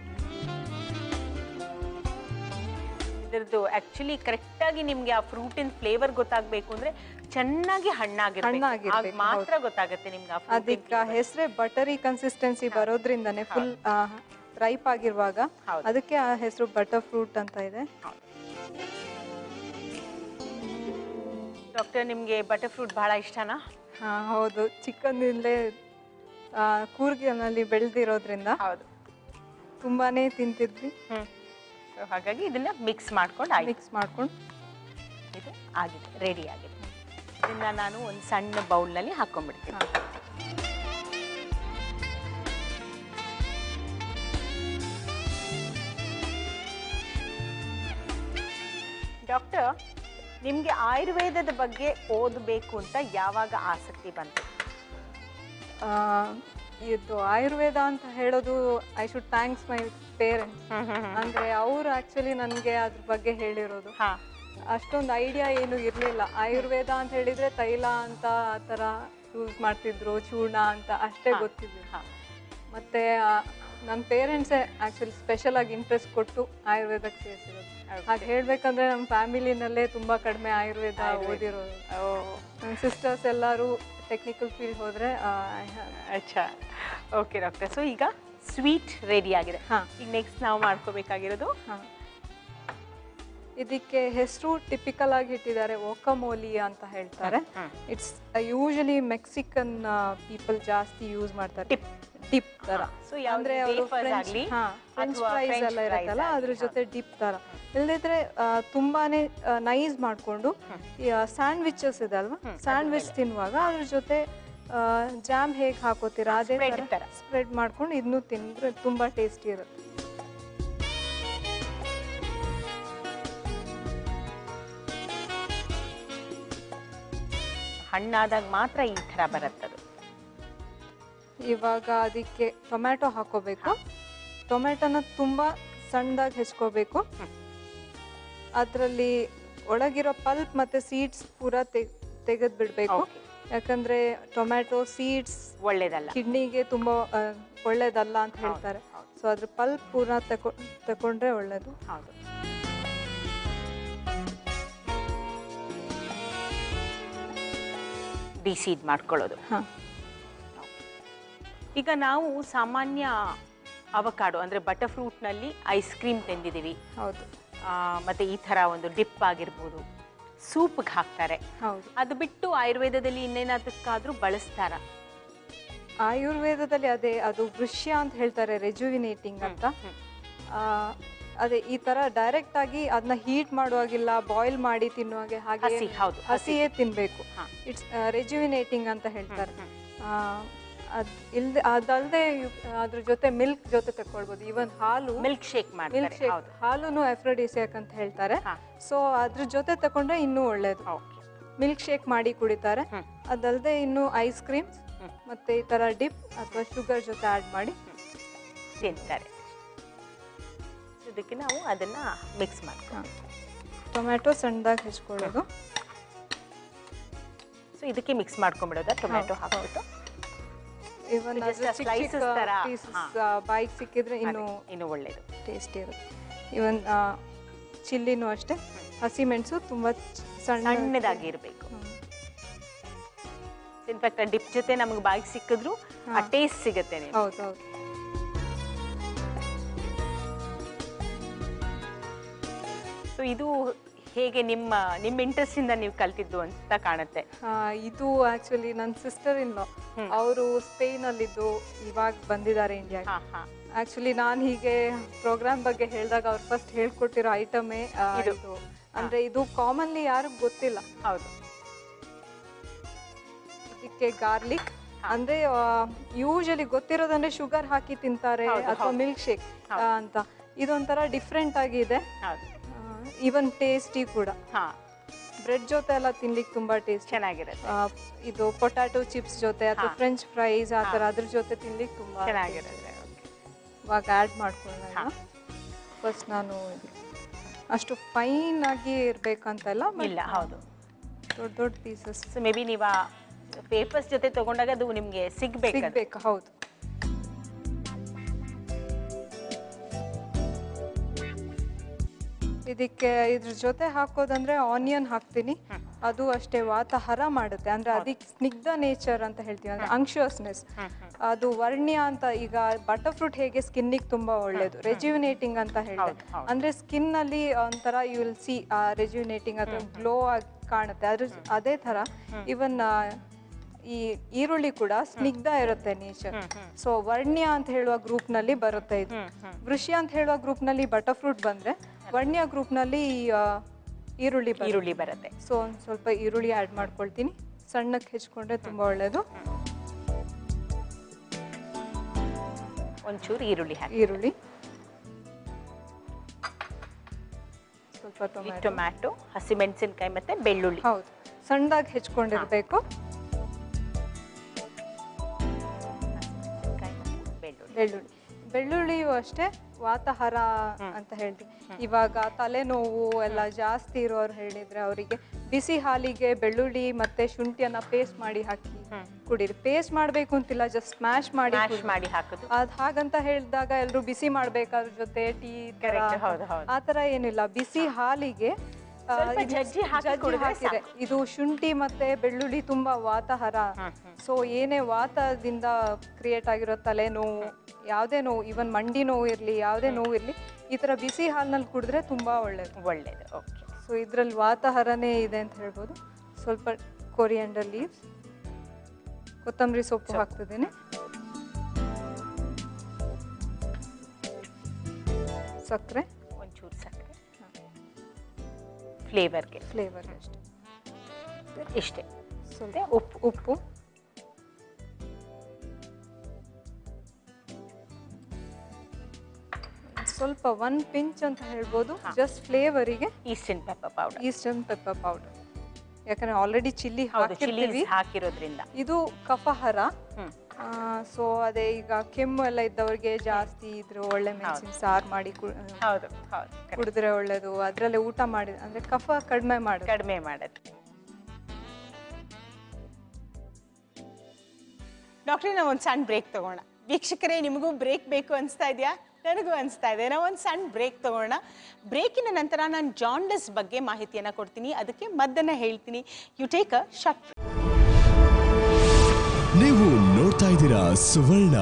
ಇದ್ರದ್ದು ಆಕ್ಚುಲಿ ಕರೆಕ್ಟಾಗಿ ನಿಮಗೆ ಆ ಫ್ರೂಟಿನ ಫ್ಲೇವರ್ ಗೊತ್ತಾಗಬೇಕು ಅಂದ್ರೆ ಚೆನ್ನಾಗಿ ಹಣ್ಣಾಗಿರ್ಬೇಕು ಹಣ್ಣಾಗಿರ್ಬೇಕು, ಆಗ ಮಾತ್ರ ಗೊತ್ತಾಗುತ್ತೆ ನಿಮ್ಗೆ ಆ fruitin ಅದಕ್ಕೆ ಹೆಸರೇ ಬಟರಿ ಕನ್ಸಿಸ್ಟೆನ್ಸಿ ಬರೋದ್ರಿಂದನೇ ಫುಲ್ ರೈಪ್ ಆಗಿರುವಾಗ ಹೌದು. ಅದಕ್ಕೆ ಆ ಹೆಸರು ಬಟರ್ ಫ್ರೂಟ್ ಅಂತ ಇದೆ ಡಾಕ್ಟರ್ ನಿಮಗೆ ಬಟರ್ ಫ್ರೂಟ್ ಬಹಳ ಇಷ್ಟನಾ ಹಾ ಹೌದು ಚಿಕ್ಕಂದಿಂದಲೇ ಕೂರ್ಗಿನಲ್ಲಿ ಬೆಳೆದಿರೋದ್ರಿಂದ ಹೌದು ತುಂಬಾನೇ ತಿಂತಿದ್ವಿ ಹ್ಮ್ ಸೊ ಹಾಗಾಗಿ ಇದನ್ನ ಮಿಕ್ಸ್ ಮಾಡ್ಕೊಂಡು ಆಯ್ತು ಮಿಕ್ಸ್ ಮಾಡ್ಕೊಂಡು ಇದು ಆಗಿದೆ ರೆಡಿ ಆಗಿದೆ ಇದನ್ನ ನಾನು ಒಂದು ಸಣ್ಣ ಬೌಲ್ನಲ್ಲಿ ಹಾಕೊಂಡ್ಬಿಡ್ತೀನಿ ಡಾಕ್ಟರ್ ನಿಮಗೆ ಆಯುರ್ವೇದದ ಬಗ್ಗೆ ಓದಬೇಕು ಅಂತ ಯಾವಾಗ ಆಸಕ್ತಿ ಬಂತು ಆ, ಇದು ಆಯುರ್ವೇದ ಅಂತ ಹೇಳೋದು I should thanks my parents ಅಂದರೆ ಅವರು ಆ್ಯಕ್ಚುಲಿ ನನಗೆ ಅದ್ರ ಬಗ್ಗೆ ಹೇಳಿರೋದು ಹಾ ಅಷ್ಟೊಂದು ಐಡಿಯಾ ಏನು ಇರಲಿಲ್ಲ ಆಯುರ್ವೇದ ಅಂತ ಹೇಳಿದರೆ ತೈಲ ಅಂತ ಆ ಥರ ಯೂಸ್ ಮಾಡ್ತಿದ್ರು ಚೂರ್ಣ ಅಂತ ಅಷ್ಟೇ ಗೊತ್ತಿದ್ದಿಲ್ಲ ಹಾ ಮತ್ತು ನನ್ನ ಪೇರೆಂಟ್ಸೇ ಆ್ಯಕ್ಚುಲಿ ಸ್ಪೆಷಲ್ ಆಗಿ ಇಂಟ್ರೆಸ್ಟ್ ಕೊಟ್ಟು ಆಯುರ್ವೇದಕ್ಕೆ ಸೇರಿಸಿರೋದು ಹಾಗೆ ಹೇಳಬೇಕಂದ್ರೆ ನಮ್ಮ ಫ್ಯಾಮಿಲಿನಲ್ಲೇ ತುಂಬ ಕಡಿಮೆ ಆಯುರ್ವೇದ ಓದಿರೋದು ಓ ನನ್ನ ಸಿಸ್ಟರ್ಸ್ ಎಲ್ಲರೂ ಟೆಕ್ನಿಕಲ್ ಫೀಲ್ಡ್ ಹೋದರೆ ಅಚ್ಚಾ ಓಕೆ ಡಾಕ್ಟರ್ ಸೊ ಈಗ ಸ್ವೀಟ್ ರೆಡಿ ಆಗಿದೆ ಹಾ. ಈಗ ನೆಕ್ಸ್ಟ್ ನಾವು ಮಾಡ್ಕೋಬೇಕಾಗಿರೋದು ಹಾಂ ಇದಕ್ಕೆ ಹೆಸರು ಟಿಪಿಕಲ್ ಆಗಿ ಇಟ್ಟಿದ್ದಾರೆ ಒಕಮೋಲಿ ಅಂತ ಹೇಳ್ತಾರೆ hmm. It's usually Mexican people ಜಾಸ್ತಿ ಯೂಸ್ ಮಾಡ್ತಾರೆ Dip. ಡಿಪ್ ತರ So ಯಾವ್ದು ಅಂದ್ರೆ ಅವರು wafers ಫ್ರೆಂಚ್ ಆಗ್ಲಿ, ಫ್ರೆಂಚ್ ಅಥವಾ ಫ್ರೈಸ್ French ಎಲ್ಲ fries ಇರುತ್ತಲ್ಲ ಆಗ್ಲಿ, ಅದ್ರ ಹಾ. ಜೊತೆ ಡಿಪ್ ತರ ಇಲ್ದಿದ್ರೆ ಆ, ತುಂಬಾನೇ ನೈಸ್ ಮಾಡಿಕೊಂಡು ಸ್ಯಾಂಡ್ವಿಚಸ್ ಇದೆ ಅಲ್ವಾ ಸ್ಯಾಂಡ್ವಿಚ್ ತಿನ್ನುವಾಗ ಅದ್ರ ಜೊತೆ ಜಾಮ್ ಹೇಗೆ ಹಾಕೋತೀರಾ ಅದೇ Spread ತರ ತರ. ಸ್ಪ್ರೆಡ್ ಮಾಡ್ಕೊಂಡು ಇದನ್ನು ತಿಂದ್ರೆ ತುಂಬಾ ಟೇಸ್ಟಿ ಇರುತ್ತೆ ಹಣ್ಣಾದಾಗ ಮಾತ್ರ ಈ ಥರ ಬರುತ್ತದು ಇವಾಗ ಅದಕ್ಕೆ ಟೊಮ್ಯಾಟೊ ಹಾಕೋಬೇಕು ಟೊಮ್ಯಾಟೊನ ತುಂಬ ಸಣ್ಣದಾಗಿ ಹೆಚ್ಕೋಬೇಕು ಅದರಲ್ಲಿ ಒಳಗಿರೋ ಪಲ್ಪ್ ಮತ್ತು ಸೀಡ್ಸ್ ಪೂರ ತೆಗೆದು ಬಿಡಬೇಕು Okay. ಯಾಕಂದರೆ ಟೊಮ್ಯಾಟೊ ಸೀಡ್ಸ್ ಒಳ್ಳೇದಲ್ಲ ಕಿಡ್ನಿಗೆ ತುಂಬ ಆ, ಒಳ್ಳೇದಲ್ಲ ಅಂತ ಹೇಳ್ತಾರೆ ಹೌದು. ಸೊ ಅದ್ರ ಪಲ್ಪ್ ಪೂರ ತಕೊ ತಗೊಂಡ್ರೆ ಒಳ್ಳೇದು ಹೌದು ಡಿಸೀಡ್ ಮಾಡ್ಕೊಳ್ಳೋದು ಹಾಂ ಈಗ ನಾವು ಸಾಮಾನ್ಯ ಅವಕಾಡೋ ಅಂದರೆ ಬಟರ್ ಫ್ರೂಟ್ನಲ್ಲಿ ಐಸ್ ಕ್ರೀಮ್ ತಂದಿದ್ದೀವಿ ಹೌದು ಆ, ಮತ್ತೆ ಈ ಥರ ಒಂದು ಡಿಪ್ ಆಗಿರ್ಬೋದು ಸೂಪ್ಗೆ ಹಾಕ್ತಾರೆ ಹೌದು ಅದು ಬಿಟ್ಟು ಆಯುರ್ವೇದದಲ್ಲಿ ಇನ್ನೇನಾದಕ್ಕಾದ್ರೂ ಬಳಸ್ತಾರ ಆಯುರ್ವೇದದಲ್ಲಿ ಅದೇ ಅದು ವೃಷ್ಯ ಅಂತ ಹೇಳ್ತಾರೆ ರೆಜುವಿನೇಟಿಂಗ್ ಅಂತ ಆ, ಅದೇ ಈ ತರ ಡೈರೆಕ್ಟ್ ಆಗಿ ಅದನ್ನ ಹೀಟ್ ಮಾಡುವಾಗಿಲ್ಲ ಬಾಯ್ಲ್ ಮಾಡಿ ತಿನ್ನುವಾಗೆ ಹಾಗೆ ಹಸಿ, ಹೌದು, ಹಸಿ. ಹಸಿಯೇ ತಿನ್ಬೇಕು ಹಾ. ಇಟ್ಸ್ ರೆಜ್ಯುವಿನೇಟಿಂಗ್ ಅಂತ ಹೇಳ್ತಾರೆ ಆ, ಅದ್ ಇಲ್ದೆ ಅದಲ್ಲದೆ ಅದ್ರ ಜೊತೆ ಮಿಲ್ಕ್ ಜೊತೆ ತಕೊಳ್ಬೋದು ಈವನ್ ಹಾಲು ಮಿಲ್ಕ್ ಶೇಕ್ ಮಿಲ್ಕ್ ಮಾಡ್ತಾರೆ ಶೇಕ್ ಹೌದು ಹಾಲುನು ಎಫ್ರಡಿಸಿಯಾಕ್ ಅಂತ ಹೇಳ್ತಾರೆ ಹಾ. ಸೊ ಅದ್ರ ಜೊತೆ ತಕೊಂಡ್ರೆ ಇನ್ನೂ ಒಳ್ಳೇದು ಓಕೆ ಮಿಲ್ಕ್ ಶೇಕ್ ಮಾಡಿ ಕುಡಿತಾರೆ ಹ್ಮ್. ಅದಲ್ಲದೆ ಇನ್ನು ಐಸ್ ಕ್ರೀಮ್ಸ್ ಹ್ಮ್. ಮತ್ತೆ ಈ ತರ ಡಿಪ್ ಅಥವಾ ಶುಗರ್ ಜೊತೆ ಆಡ್ ಮಾಡಿ ತಿಂತಾರೆ ಇದಕ್ಕೆ ನಾವು ಅದನ್ನ ಮಿಕ್ಸ್ ಮಾಡ್ತೀವಿ ಟೊಮ್ಯಾಟೊ ಸಣ್ಣದಾಗಿ ಹೆಚ್ಕೊಳ್ಳೋದು ಸೊ ಇದಕ್ಕೆ ಮಿಕ್ಸ್ ಮಾಡ್ಕೊಂಡ್ಬಿಡೋದಾ ಟೊಮ್ಯಾಟೊ ಹೌದು, ಹಾಕ್ಬಿಟ್ಟು even So just a slices ತರ, ಪೀಸಸ್ ಬಾಯಿಗೆ ಸಿಕ್ಕಿದ್ರೆ ಇನ್ನೂ ಇನ್ನು ಒಳ್ಳೇದು ಟೇಸ್ಟಿ ಇರುತ್ತೆ ಇವನ್ ಚಿಲ್ಲಿನೂ ಅಷ್ಟೇ ಹಸಿಮೆಣಸು ತುಂಬ ಸಣ್ಣ ಸಣ್ಣದಾಗಿ ಇರಬೇಕು ಇನ್ಫ್ಯಾಕ್ಟ್ ಆ ಡಿಪ್ ಜೊತೆ ನಮಗೆ ಬಾಯಿಗೆ ಸಿಕ್ಕಿದ್ರು ಆ ಹಾ. ಟೇಸ್ಟ್ ಸಿಗುತ್ತೆ ನಿಮ್ಗೆ. ಹೌದು ಹೌದು ಸೊ ಇದು ಹೇಗೆ ನಿಮ್ಮ ನಿಮ್ಮ ಇಂಟ್ರೆಸ್ಟ್ ಇಂದ ನೀವು ಕಲ್ತಿದ್ದು ಅಂತ ಕಾಣುತ್ತೆ ಆ, ಇದು ಆಕ್ಚುಲಿ ನನ್ನ ಸಿಸ್ಟರ್ ಇನ್ ಲಾ ಅವರು ಸ್ಪೇನಲ್ಲಿದ್ದು ಇವಾಗ ಬಂದಿದ್ದಾರೆ ಇಂಡಿಯಾಗೆ ಹಾ ಹಾ ಆಕ್ಚುಲಿ ನಾನು ಹೀಗೆ ಪ್ರೋಗ್ರಾಮ್ ಬಗ್ಗೆ ಹೇಳಿದಾಗ ಅವ್ರು ಫಸ್ಟ್ ಹೇಳ್ಕೊಟ್ಟಿರೋ ಐಟಮೇ ಇದು. ಇದು ಅಂದ್ರೆ ಇದು ಕಾಮನ್ಲಿ ಯಾರಿಗೂ ಗೊತ್ತಿಲ್ಲ ಹೌದು ಇದಕ್ಕೆ ಗಾರ್ಲಿಕ್ ಅಂದ್ರೆ ಯೂಶಲಿ ಗೊತ್ತಿರೋದಂದ್ರೆ ಶುಗರ್ ಹಾಕಿ ತಿಂತಾರೆ ಹೌದು, ಅಥವಾ ಹೌದು. ಮಿಲ್ಕ್ ಶೇಕ್ ಹೌದು. ಅಂತ ಇದೊಂಥರ ಡಿಫ್ರೆಂಟ್ ಆಗಿದೆ ಹೌದು ಈವನ್ ಟೇಸ್ಟಿ ಕೂಡ ಹಾ ಬ್ರೆಡ್ ಜೊತೆ ಎಲ್ಲ ತಿನ್ಲಿಕ್ಕೆ ತುಂಬಾ ಟೇಸ್ಟ್ ಚೆನ್ನಾಗಿರುತ್ತೆ ಇದು ಪೊಟ್ಯಾಟೊ ಚಿಪ್ಸ್ ಜೊತೆ ಅಥವಾ ಹಾ. ಫ್ರೆಂಚ್ ಫ್ರೈಸ್ ಆ ಥರ ಹಾ. ಅದ್ರ ಜೊತೆ ತಿನ್ಲಿಕ್ಕೆ ತುಂಬಾ ಚೆನ್ನಾಗಿರುತ್ತೆ okay. ಇವಾಗ ಆ್ಯಡ್ ಮಾಡ್ಕೊಳ್ಳೋಣ ಹಾ. ಫಸ್ಟ್ ನಾನು ಇದು- ಅಷ್ಟು ಫೈನ್ ಆಗಿ ಇರ್ಬೇಕಂತಲ್ಲ but ಇಲ್ಲ ಹೌದು ದೊಡ್ಡ ದೊಡ್ಡ ಪೀಸಸ್ ಸೊ ಮೇ ಬಿ ನೀವು ಪೇಪರ್ಸ್ ಜೊತೆ ತಗೊಂಡಾಗ ಅದು ನಿಮಗೆ ಸಿಗ್ಬೇಕು ಅದು. ಸಿಗ್ಬೇಕು ಹೌದು ಇದಕ್ಕೆ ಇದ್ರ ಜೊತೆ ಹಾಕೋದಂದ್ರೆ ಆನಿಯನ್ ಹಾಕ್ತೀನಿ ಅದು ಅಷ್ಟೇ ವಾತಾಹರ ಮಾಡುತ್ತೆ ಅಂದ್ರೆ ಅದಕ್ಕೆ ಸ್ನಿಗ್ಧ ನೇಚರ್ ಅಂತ ಹೇಳ್ತೀವಿ ಅಂದ್ರೆ ಅಂಕ್ಷಿಯಸ್ನೆಸ್ ಅದು ವರ್ಣ್ಯ ಅಂತ ಈಗ ಬಟರ್ ಫ್ರೂಟ್ ಹೇಗೆ ಸ್ಕಿನ್ನಿಗೆ ತುಂಬಾ ಒಳ್ಳೇದು ರೆಜ್ಯುವಿನೇಟಿಂಗ್ ಅಂತ ಹೇಳಿದೆ ಹೌದು, ಹೌದು. ಅಂದ್ರೆ ಸ್ಕಿನ್ ಅಲ್ಲಿ ಒಂಥರ ಯು ವಿಲ್ ಸಿ ರೆಜ್ಯುವಿನೇಟಿಂಗ್ ಅಥವಾ ಗ್ಲೋ ಆಗಿ ಕಾಣುತ್ತೆ ಅದ್ರ ಅದೇ ತರ ಇವನ್ ಈ ಈರುಳ್ಳಿ ಕೂಡ ಸ್ನಿಗ್ಧ ಇರುತ್ತೆ ನೇಚರ್ ಸೊ ವರ್ಣ್ಯ ಅಂತ ಹೇಳುವ ಗ್ರೂಪ್ ನಲ್ಲಿ ಬರುತ್ತೆ ಇದು ವೃಷ್ಯ ಅಂತ ಹೇಳುವ ಗ್ರೂಪ್ ನಲ್ಲಿ ಬಟರ್ ಫ್ರೂಟ್ ಬಂದ್ರೆ ವರ್ಣ್ಯ ಗ್ರೂಪ್ ನಲ್ಲಿ ಈ, ಆ, ಈರುಳ್ಳಿ ಬರುತ್ತೆ ಈರುಳ್ಳಿ ಬರುತ್ತೆ ಸೊ ಒಂದು ಸ್ವಲ್ಪ ಈರುಳ್ಳಿ ಆ್ಯಡ್ ಮಾಡ್ಕೊಳ್ತೀನಿ ಸಣ್ಣಕ್ಕೆ ಹೆಚ್ಕೊಂಡ್ರೆ ತುಂಬಾ ಒಳ್ಳೇದು ಒಂಚೂರು ಈರುಳ್ಳಿ ಹಾಕಿ ಈರುಳ್ಳಿ ಸ್ವಲ್ಪ ಟೊಮ್ಯಾಟೊ ಟೊಮ್ಯಾಟೊ ಹಸಿಮೆಣಸಿನ್ಕಾಯಿ ಮತ್ತೆ ಬೆಳ್ಳುಳ್ಳಿ ಹೌದು ಸಣ್ಣದಾಗಿ ಹೆಚ್ಕೊಂಡಿರ್ಬೇಕು ಹಸಿಮೆಣಸಿನ್ಕಾಯಿ ಮತ್ತೆ ಬೆಳ್ಳುಳ್ಳಿ ಬೆಳ್ಳುಳ್ಳಿ ಬೆಳ್ಳುಳ್ಳಿಯು ಅಷ್ಟೇ ವಾತಹರ ಅಂತ ಹೇಳ್ತೀವಿ ಇವಾಗ ತಲೆನೋವು ಎಲ್ಲ ಜಾಸ್ತಿ ಇರೋರು ಹೇಳಿದ್ರೆ ಅವರಿಗೆ ಬಿಸಿ ಹಾಲಿಗೆ ಬೆಳ್ಳುಳ್ಳಿ ಮತ್ತೆ ಶುಂಠಿಯನ್ನ ಪೇಸ್ಟ್ ಮಾಡಿ ಹಾಕಿ ಕುಡೀರಿ ಪೇಸ್ಟ್ ಮಾಡಬೇಕು ಅಂತಿಲ್ಲ ಜಸ್ಟ್ ಸ್ಮ್ಯಾಶ್ ಮಾಡಿ ಮ್ಯಾಶ್ ಕುಡೀರಿ. ಮಾಡಿ ಹಾಕೋದು ಅದ್ ಹಾಗಂತ ಹೇಳಿದಾಗ ಎಲ್ರು ಬಿಸಿ ಮಾಡ್ಬೇಕಾದ್ರ ಜೊತೆ ಟೀ Correct, ಹೌದು, ಹೌದು. ಆ ತರ ಏನಿಲ್ಲ ಬಿಸಿ ಹಾಲಿಗೆ ಆ, ಸ್ವಲ್ಪ ಇದು ಜಜ್ಜಿ ಹಾಕಿ ಜಜ್ಜಿ ಕುಡಿದ್ರೆ ಹಾಕಿದ್ರೆ ಇದು ಶುಂಠಿ ಮತ್ತೆ ಬೆಳ್ಳುಳ್ಳಿ ತುಂಬಾ ವಾತಹರ ಸೊ ಏನೇ ವಾತದಿಂದ ಕ್ರಿಯೇಟ್ ಆಗಿರೋ ತಲೆನೋವು ಯಾವುದೇ ನೋವು ಇವನ್ ಮಂಡಿ ನೋವು ಇರಲಿ ಯಾವುದೇ ನೋವು ಇರಲಿ ಈ ಥರ ಬಿಸಿ ಹಾಲಿನಲ್ಲಿ ಕುಡಿದ್ರೆ ತುಂಬಾ ಒಳ್ಳೇದು ಒಳ್ಳೇದು ಓಕೆ ಸೊ ಇದ್ರಲ್ಲಿ ವಾತಹರನೇ ಇದೆ ಅಂತ ಹೇಳ್ಬೋದು ಸ್ವಲ್ಪ ಕೊರಿಯಂಡರ್ ಲೀವ್ಸ್ ಕೊತ್ತಂಬರಿ ಸೊಪ್ಪು ಹಾಕ್ತಿದ್ದೀನಿ ಸಕ್ಕರೆ ಒಂಚೂರು ಸಕ್ಕರೆ ಫ್ಲೇವರ್ಗೆ ಫ್ಲೇವರ್ ಅಷ್ಟೇ ಇಷ್ಟೇ ಸ್ವಲ್ಪ ಉಪ್ಪು ಉಪ್ಪು ಸ್ವಲ್ಪ ಒನ್ ಪಿಂಚ್ ಅಂತ ಹೇಳ್ಬೋದು ಜಸ್ಟ್ ಫ್ಲೇವರಿಗೆ Eastern pepper powder Eastern pepper powder ಯಾಕಂದ್ರೆ ಆಲ್ರೆಡಿ ಚಿಲ್ಲಿ ಹೌದು ಚಿಲ್ಲಿ ಹಾಕಿರ್ತೀವಿ ಹಾಕಿರೋದ್ರಿಂದ ಇದು ಕಫಹರ ಹ್ಮ್ ಸೊ ಅದೇ ಈಗ ಕೆಮ್ಮು ಎಲ್ಲ ಇದ್ದವ್ರಿಗೆ ಜಾಸ್ತಿ ಇದ್ರು ಒಳ್ಳೆ ಮೆಣಸಿನ ಸಾರು ಮಾಡಿ ಕು- ಹೌದು ಹೌದು correct. ಕುಡಿದ್ರೆ ಒಳ್ಳೇದು ಅದ್ರಲ್ಲೇ ಊಟ ಮಾಡಿ ಅಂದ್ರೆ ಕಫ ಕಡಿಮೆ ಮಾಡೋದು ಕಡಿಮೆ ಮಾಡೋದು ಡಾಕ್ಟ್ರೇ ನಾವು ಒಂದು ಸಣ್ಣ ಬ್ರೇಕ್ ತಗೋಣ ವೀಕ್ಷಕರೇ ನಿಮಗೂ ಬ್ರೇಕ್ ಬೇಕು ಅನಿಸ್ತಾ ಇದೆಯಾ ನನಗೂ ಅನಿಸ್ತಾ ಇದೆ ನಾವು ಒಂದು ಸಣ್ಣ ಬ್ರೇಕ್ ತಗೋಣ ಬ್ರೇಕಿನ ನಂತರ ನಾನು ಜಾಂಡಸ್ ಬಗ್ಗೆ ಮಾಹಿತಿಯನ್ನು ಕೊಡ್ತೀನಿ ಅದಕ್ಕೆ ಮದ್ದನ್ನು ಹೇಳ್ತೀನಿ ಯು ಟೇಕ್ ಅ ಶಾರ್ಟ್ ನೀವು ನೋಡ್ತಾ ಇದ್ದೀರಾ ಸುವರ್ಣ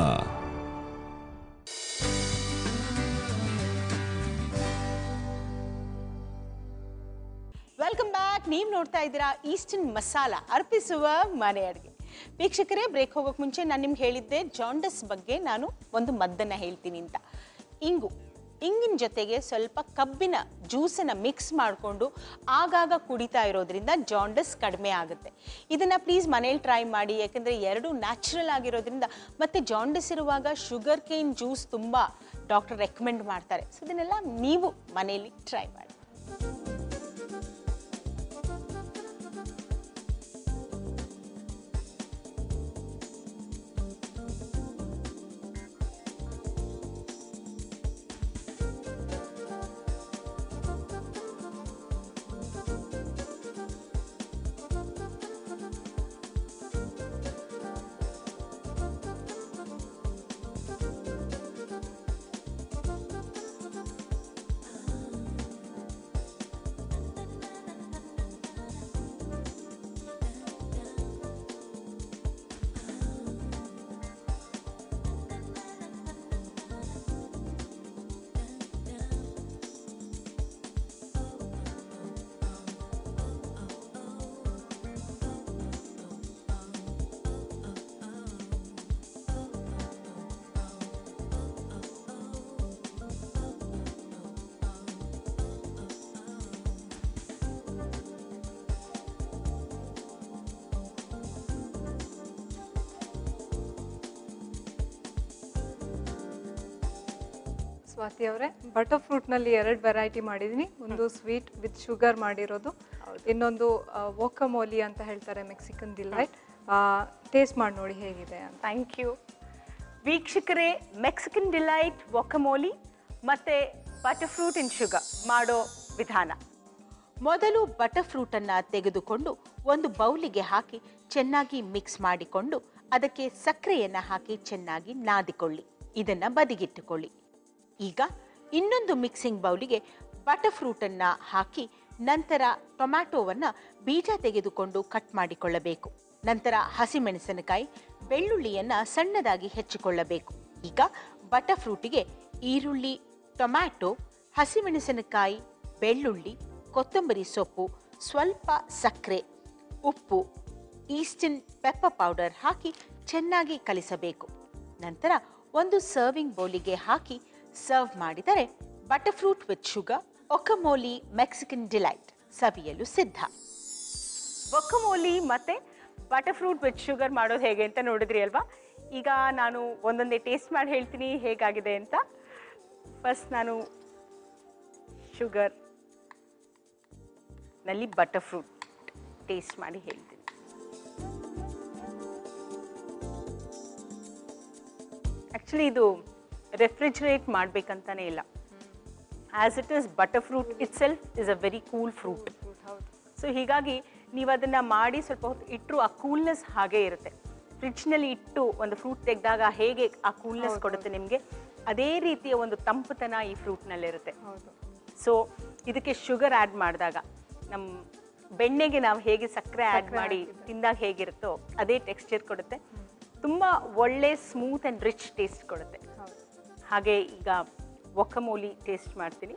ವೆಲ್ಕಮ್ ಬ್ಯಾಕ್ ನೀವು ನೋಡ್ತಾ ಇದ್ದೀರಾ ಈಸ್ಟರ್ನ್ ಮಸಾಲ ಅರ್ಪಿಸುವ ಮನೆ ಅಡುಗೆ ವೀಕ್ಷಕರೇ ಬ್ರೇಕ್ ಹೋಗೋಕೆ ಮುಂಚೆ ನಾನು ನಿಮ್ಗೆ ಹೇಳಿದ್ದೆ ಜಾಂಡಸ್ ಬಗ್ಗೆ ನಾನು ಒಂದು ಮದ್ದನ್ನು ಹೇಳ್ತೀನಿ ಅಂತ ಇಂಗು ಇಂಗಿನ ಜೊತೆಗೆ ಸ್ವಲ್ಪ ಕಬ್ಬಿನ ಜ್ಯೂಸನ್ನು ಮಿಕ್ಸ್ ಮಾಡಿಕೊಂಡು ಆಗಾಗ ಕುಡಿತಾ ಇರೋದ್ರಿಂದ ಜಾಂಡಸ್ ಕಡಿಮೆ ಆಗುತ್ತೆ ಇದನ್ನು ಪ್ಲೀಸ್ ಮನೇಲಿ ಟ್ರೈ ಮಾಡಿ ಯಾಕಂದರೆ ಎರಡು ನ್ಯಾಚುರಲ್ ಆಗಿರೋದ್ರಿಂದ ಮತ್ತು ಜಾಂಡಸ್ ಇರುವಾಗ ಶುಗರ್ ಕೇನ್ ಜ್ಯೂಸ್ ತುಂಬ ಡಾಕ್ಟರ್ ರೆಕಮೆಂಡ್ ಮಾಡ್ತಾರೆ ಸೊ ಇದನ್ನೆಲ್ಲ ನೀವು ಮನೆಯಲ್ಲಿ ಟ್ರೈ ಮಾಡಿ ಸ್ವಾತಿ ಅವರೇ ಬಟರ್ ಫ್ರೂಟ್ನಲ್ಲಿ ಎರಡು ವೆರೈಟಿ ಮಾಡಿದ್ದೀನಿ ಒಂದು ಸ್ವೀಟ್ ವಿತ್ ಶುಗರ್ ಮಾಡಿರೋದು ಇನ್ನೊಂದು ವೋಕಮೋಲಿ ಅಂತ ಹೇಳ್ತಾರೆ ಮೆಕ್ಸಿಕನ್ ಡಿಲೈಟ್ ಟೇಸ್ಟ್ ಮಾಡಿ ನೋಡಿ ಹೇಗಿದೆ ಅಂತ ಥ್ಯಾಂಕ್ ಯು ವೀಕ್ಷಕರೇ ಮೆಕ್ಸಿಕನ್ ಡಿಲೈಟ್ ವೊಕಮೋಲಿ ಮತ್ತು ಬಟರ್ ಫ್ರೂಟ್ ಇನ್ ಶುಗರ್ ಮಾಡೋ ವಿಧಾನ ಮೊದಲು ಬಟರ್ ಫ್ರೂಟನ್ನು ತೆಗೆದುಕೊಂಡು ಒಂದು ಬೌಲಿಗೆ ಹಾಕಿ ಚೆನ್ನಾಗಿ ಮಿಕ್ಸ್ ಮಾಡಿಕೊಂಡು ಅದಕ್ಕೆ ಸಕ್ಕರೆಯನ್ನು ಹಾಕಿ ಚೆನ್ನಾಗಿ ನಾದಿಕೊಳ್ಳಿ ಇದನ್ನು ಬದಿಗಿಟ್ಟುಕೊಳ್ಳಿ ಈಗ ಇನ್ನೊಂದು ಮಿಕ್ಸಿಂಗ್ ಬೌಲಿಗೆ ಬಟರ್ ಫ್ರೂಟನ್ನು ಹಾಕಿ ನಂತರ ಟೊಮ್ಯಾಟೊವನ್ನು ಬೀಜ ತೆಗೆದುಕೊಂಡು ಕಟ್ ಮಾಡಿಕೊಳ್ಳಬೇಕು ನಂತರ ಹಸಿಮೆಣಸಿನಕಾಯಿ ಬೆಳ್ಳುಳ್ಳಿಯನ್ನು ಸಣ್ಣದಾಗಿ ಹೆಚ್ಚಿಕೊಳ್ಳಬೇಕು ಈಗ ಬಟರ್ ಫ್ರೂಟಿಗೆ ಈರುಳ್ಳಿ ಟೊಮ್ಯಾಟೊ ಹಸಿಮೆಣಸಿನಕಾಯಿ ಬೆಳ್ಳುಳ್ಳಿ ಕೊತ್ತಂಬರಿ ಸೊಪ್ಪು ಸ್ವಲ್ಪ ಸಕ್ಕರೆ ಉಪ್ಪು ಈಸ್ಟರ್ನ್ ಪೆಪ್ಪರ್ ಪೌಡರ್ ಹಾಕಿ ಚೆನ್ನಾಗಿ ಕಲಿಸಬೇಕು ನಂತರ ಒಂದು ಸರ್ವಿಂಗ್ ಬೌಲಿಗೆ ಹಾಕಿ ಸರ್ವ್ ಮಾಡಿದರೆ butter fruit with sugar guacamole Mexican delight ಸವಿಯಲು ಸಿದ್ಧ ಒಕಮೋಲಿ ಮತ್ತೆ ಬಟರ್ ಫ್ರೂಟ್ ವಿತ್ ಶುಗರ್ ಮಾಡೋದು ಹೇಗೆ ಅಂತ ನೋಡಿದ್ರಿ ಅಲ್ವಾ ಈಗ ನಾನು ಒಂದೊಂದೇ ಟೇಸ್ಟ್ ಮಾಡಿ ಹೇಳ್ತೀನಿ ಹೇಗಾಗಿದೆ ಅಂತ ಫಸ್ಟ್ ನಾನು ಶುಗರ್ ನಲ್ಲಿ ಬಟರ್ ಫ್ರೂಟ್ ಟೇಸ್ಟ್ ಮಾಡಿ ಹೇಳ್ತೀನಿ ಆ್ಯಕ್ಚುಲಿ ಇದು ರೆಫ್ರಿಜರೇಟ್ ಮಾಡಬೇಕಂತಾನೆ ಇಲ್ಲ as it is butter fruit itself is a very cool fruit ಹೌದು ಸೊ ಹೀಗಾಗಿ ನೀವು ಅದನ್ನು ಮಾಡಿ ಸ್ವಲ್ಪ ಹೊತ್ತು ಇಟ್ಟರು ಆ ಕೂಲ್ನೆಸ್ ಹಾಗೇ ಇರುತ್ತೆ ಫ್ರಿಡ್ಜ್ನಲ್ಲಿ ಇಟ್ಟು ಒಂದು ಫ್ರೂಟ್ ತೆಗೆದಾಗ ಹೇಗೆ ಆ ಕೂಲ್ನೆಸ್ ಕೊಡುತ್ತೆ ನಿಮಗೆ ಅದೇ ರೀತಿಯ ಒಂದು ತಂಪುತನ ಈ ಫ್ರೂಟ್ನಲ್ಲಿರುತ್ತೆ ಹೌದು ಸೊ ಇದಕ್ಕೆ ಶುಗರ್ ಆ್ಯಡ್ ಮಾಡಿದಾಗ ನಮ್ಮ ಬೆಣ್ಣೆಗೆ ನಾವು ಹೇಗೆ ಸಕ್ಕರೆ ಆ್ಯಡ್ ಮಾಡಿ ತಿಂದಾಗ ಹೇಗಿರುತ್ತೋ ಅದೇ ಟೆಕ್ಸ್ಚರ್ ಕೊಡುತ್ತೆ ತುಂಬ ಒಳ್ಳೆ ಸ್ಮೂತ್ ಆ್ಯಂಡ್ ರಿಚ್ ಟೇಸ್ಟ್ ಕೊಡುತ್ತೆ ಹೌದು ಹಾಗೆ ಈಗ ಒಕ್ಕಮೋಲಿ ಟೇಸ್ಟ್ ಮಾಡ್ತೀನಿ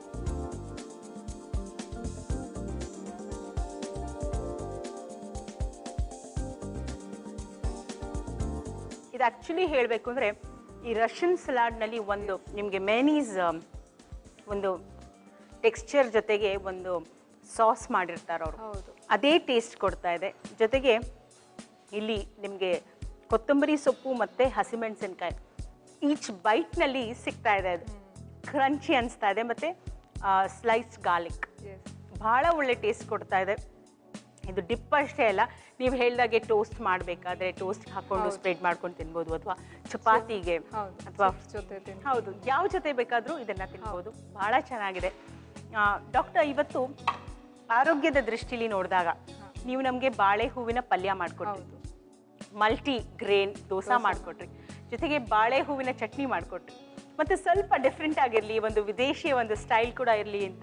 ಇದು ಆ್ಯಕ್ಚುಲಿ ಹೇಳಬೇಕು ಅಂದರೆ ಈ ರಷ್ಯನ್ ಸಲಾಡ್ನಲ್ಲಿ ಒಂದು ನಿಮಗೆ ಮೇನೀಸ್ ಒಂದು ಟೆಕ್ಸ್ಚರ್ ಜೊತೆಗೆ ಒಂದು ಸಾಸ್ ಮಾಡಿರ್ತಾರೆ ಅವರು ಹೌದು ಅದೇ ಟೇಸ್ಟ್ ಕೊಡ್ತಾ ಇದೆ ಜೊತೆಗೆ ಇಲ್ಲಿ ನಿಮಗೆ ಕೊತ್ತಂಬರಿ ಸೊಪ್ಪು ಮತ್ತು ಹಸಿಮೆಣಸಿನ್ಕಾಯಿ ಈಚ್ ಬೈಟ್ನಲ್ಲಿ ಸಿಗ್ತಾ ಇದೆ ಅದು ಕ್ರಂಚಿ ಅನಿಸ್ತಾ ಇದೆ ಮತ್ತು ಸ್ಲೈಸ್ ಗಾರ್ಲಿಕ್ ಎಸ್ ಭಾಳ ಒಳ್ಳೆ ಟೇಸ್ಟ್ ಕೊಡ್ತಾ ಇದೆ ಇದು ಡಿಪ್ ಅಷ್ಟೇ ಅಲ್ಲ ನೀವು ಹೇಳ್ದಾಗೆ ಟೋಸ್ಟ್ ಮಾಡಬೇಕಾದ್ರೆ ಟೋಸ್ಟ್ ಹಾಕೊಂಡು ಸ್ಪ್ರೆಡ್ ಮಾಡ್ಕೊಂಡು ತಿನ್ಬೋದು ಅಥವಾ ಚಪಾತಿಗೆ ಹೌದು ಅಥವಾ chips ಜೊತೆ ತಿನ್ ಹೌದು ಯಾವ ಜೊತೆ ಬೇಕಾದರೂ ಇದನ್ನ ತಿನ್ಬೋದು ಬಹಳ ಚೆನ್ನಾಗಿದೆ ಡಾಕ್ಟರ್ ಇವತ್ತು ಆರೋಗ್ಯದ ದೃಷ್ಟಿಲಿ ನೋಡಿದಾಗ ನೀವು ನಮಗೆ ಬಾಳೆ ಹೂವಿನ ಪಲ್ಯ ಮಾಡಿಕೊಟ್ರಿ ಹೌದು ಮಲ್ಟಿ ಗ್ರೇನ್ ದೋಸೆ ಮಾಡಿಕೊಟ್ರಿ ಜೊತೆಗೆ ಬಾಳೆ ಹೂವಿನ ಚಟ್ನಿ ಮಾಡಿಕೊಟ್ರಿ ಮತ್ತೆ ಸ್ವಲ್ಪ ಡಿಫ್ರೆಂಟ್ ಆಗಿರಲಿ ಒಂದು ವಿದೇಶಿಯ ಒಂದು ಸ್ಟೈಲ್ ಕೂಡ ಇರಲಿ ಅಂತ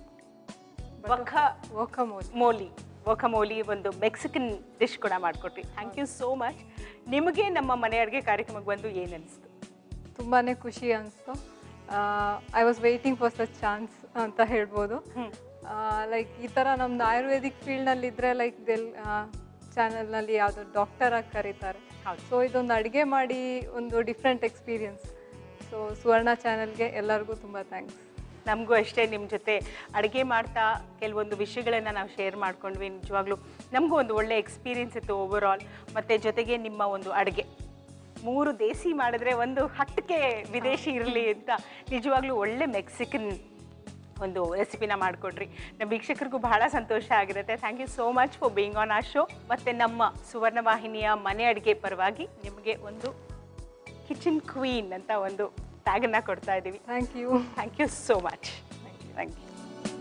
ವಖ ವೋಕಮೋಲಿ ಮೋಲಿ ವೊಕಮೋಲಿ ಒಂದು ಮೆಕ್ಸಿಕನ್ ಡಿಶ್ ಕೂಡ ಮಾಡಿಕೊಟ್ರಿ ಥ್ಯಾಂಕ್ ಯು ಸೋ ಮಚ್ ನಿಮಗೆ ನಮ್ಮ ಮನೆ ಅಡುಗೆ ಕಾರ್ಯಕ್ರಮಕ್ಕೆ ಬಂದು ಏನು ಅನಿಸ್ತು ತುಂಬಾ ಖುಷಿ ಅನಿಸ್ತು I was waiting for such chance ಅಂತ ಹೇಳ್ಬೋದು ಲೈಕ್ ಈ ಥರ ನಮ್ದು ಆಯುರ್ವೇದಿಕ್ ಫೀಲ್ಡ್ನಲ್ಲಿ ಇದ್ದರೆ ಲೈಕ್ ದೆಲ್ ಚಾನಲ್ನಲ್ಲಿ ಯಾವುದೋ ಡಾಕ್ಟರ್ ಆಗಿ ಕರೀತಾರೆ ಹೌದು. ಸೊ ಇದೊಂದು ಅಡುಗೆ ಮಾಡಿ ಒಂದು ಡಿಫ್ರೆಂಟ್ ಎಕ್ಸ್ಪೀರಿಯನ್ಸ್ ಸೊ ಸುವರ್ಣ ಚಾನಲ್ಗೆ ಎಲ್ಲರಿಗೂ ತುಂಬ ಥ್ಯಾಂಕ್ಸ್ ನಮಗೂ ಅಷ್ಟೇ ನಿಮ್ಮ ಜೊತೆ ಅಡುಗೆ ಮಾಡ್ತಾ ಕೆಲವೊಂದು ವಿಷಯಗಳನ್ನು ನಾವು ಶೇರ್ ಮಾಡ್ಕೊಂಡ್ವಿ ನಿಜವಾಗ್ಲೂ ನಮಗೂ ಒಂದು ಒಳ್ಳೆ ಎಕ್ಸ್ಪೀರಿಯನ್ಸ್ ಇತ್ತು ಓವರ್ ಆಲ್ ಮತ್ತು ಜೊತೆಗೆ ನಿಮ್ಮ ಒಂದು ಅಡುಗೆ ಮೂರು ದೇಸಿ ಮಾಡಿದ್ರೆ ಒಂದು ಹತ್ತಕ್ಕೆ ವಿದೇಶಿ ಇರಲಿ ಅಂತ ನಿಜವಾಗ್ಲೂ ಒಳ್ಳೆ ಮೆಕ್ಸಿಕನ್ ಒಂದು ರೆಸಿಪಿನ ಮಾಡಿಕೊಡ್ರಿ ನಮ್ಮ ವೀಕ್ಷಕರಿಗೂ ಬಹಳ ಸಂತೋಷ ಆಗಿರುತ್ತೆ thank you so much for being on a show ಮತ್ತು ನಮ್ಮ ಸುವರ್ಣ ವಾಹಿನಿಯ ಮನೆ ಅಡುಗೆ ಪರವಾಗಿ ನಿಮಗೆ ಒಂದು ಕಿಚನ್ ಕ್ವೀನ್ ಅಂತ ಒಂದು ಟ್ಯಾಗನ್ನು ಕೊಡ್ತಾ ಇದ್ದೀವಿ thank you thank you so much thank you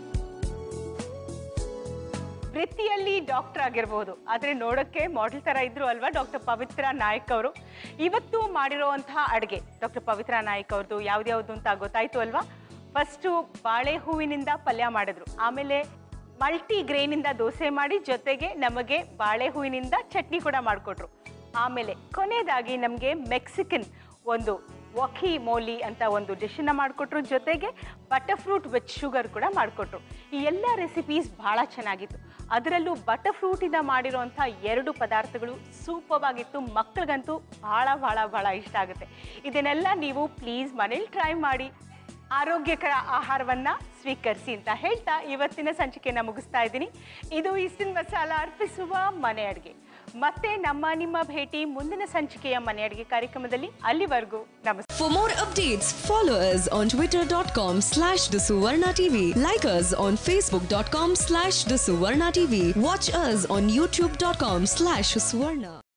ವೃತ್ತಿಯಲ್ಲಿ ಡಾಕ್ಟರ್ ಆಗಿರ್ಬೋದು ಆದರೆ ನೋಡೋಕ್ಕೆ ಮಾಡೆಲ್ ಥರ ಇದ್ರು ಅಲ್ವಾ ಡಾಕ್ಟರ್ ಪವಿತ್ರ ನಾಯಕ್ ಅವರು ಇವತ್ತು ಮಾಡಿರುವಂತಹ ಅಡುಗೆ ಡಾಕ್ಟರ್ ಪವಿತ್ರ ನಾಯಕ್ ಅವ್ರದ್ದು ಯಾವ್ದ್ಯಾವ್ದು ಅಂತ ಗೊತ್ತಾಯ್ತು ಅಲ್ವಾ ಫಸ್ಟು ಬಾಳೆ ಹೂವಿನಿಂದ ಪಲ್ಯ ಮಾಡಿದ್ರು ಆಮೇಲೆ ಮಲ್ಟಿ ಗ್ರೇನಿಂದ ದೋಸೆ ಮಾಡಿ ಜೊತೆಗೆ ನಮಗೆ ಬಾಳೆ ಹೂವಿನಿಂದ ಚಟ್ನಿ ಕೂಡ ಮಾಡಿಕೊಟ್ರು ಆಮೇಲೆ ಕೊನೆಯದಾಗಿ ನಮಗೆ ಮೆಕ್ಸಿಕನ್ ಒಂದು ವಖಿ ಮೋಲಿ ಅಂತ ಒಂದು ಡಿಶನ್ನ ಮಾಡಿಕೊಟ್ರು ಜೊತೆಗೆ ಬಟರ್ ಫ್ರೂಟ್ ವಿತ್ ಶುಗರ್ ಕೂಡ ಮಾಡಿಕೊಟ್ರು ಈ ಎಲ್ಲ ರೆಸಿಪೀಸ್ ಭಾಳ ಚೆನ್ನಾಗಿತ್ತು ಅದರಲ್ಲೂ ಬಟರ್ ಫ್ರೂಟಿಂದ ಮಾಡಿರೋಂಥ ಎರಡು ಪದಾರ್ಥಗಳು ಸೂಪರ್ ಆಗಿತ್ತು ಮಕ್ಕಳಿಗಂತೂ ಭಾಳ ಭಾಳ ಭಾಳ ಇಷ್ಟ ಆಗುತ್ತೆ ಇದನ್ನೆಲ್ಲ ನೀವು ಪ್ಲೀಸ್ ಮನೇಲಿ ಟ್ರೈ ಮಾಡಿ ಆರೋಗ್ಯಕರ ಆಹಾರವನ್ನ ಸ್ವೀಕರಿಸಿ ಅಂತ ಹೇಳ್ತಾ ಇವತ್ತಿನ ಸಂಚಿಕೆನ ಮುಗಿಸ್ತಾ ಇದ್ದೀನಿ ಇದು ಇಸ್ಟಿನ್ ಮಸಾಲ ಅರ್ಪಿಸುವ ಮನೆ ಅಡುಗೆ ಮತ್ತೆ ನಮ್ಮ ನಿಮ್ಮ ಭೇಟಿ ಮುಂದಿನ ಸಂಚಿಕೆಯ ಮನೆ ಅಡುಗೆ ಕಾರ್ಯಕ್ರಮದಲ್ಲಿ ಅಲ್ಲಿವರೆಗೂ ನಮಸ್ತೆ For more updates, follow us on twitter.com slash the Suvarna TV. Like us on facebook.com slash the Suvarna TV. Watch us on youtube.com slash Suvarna.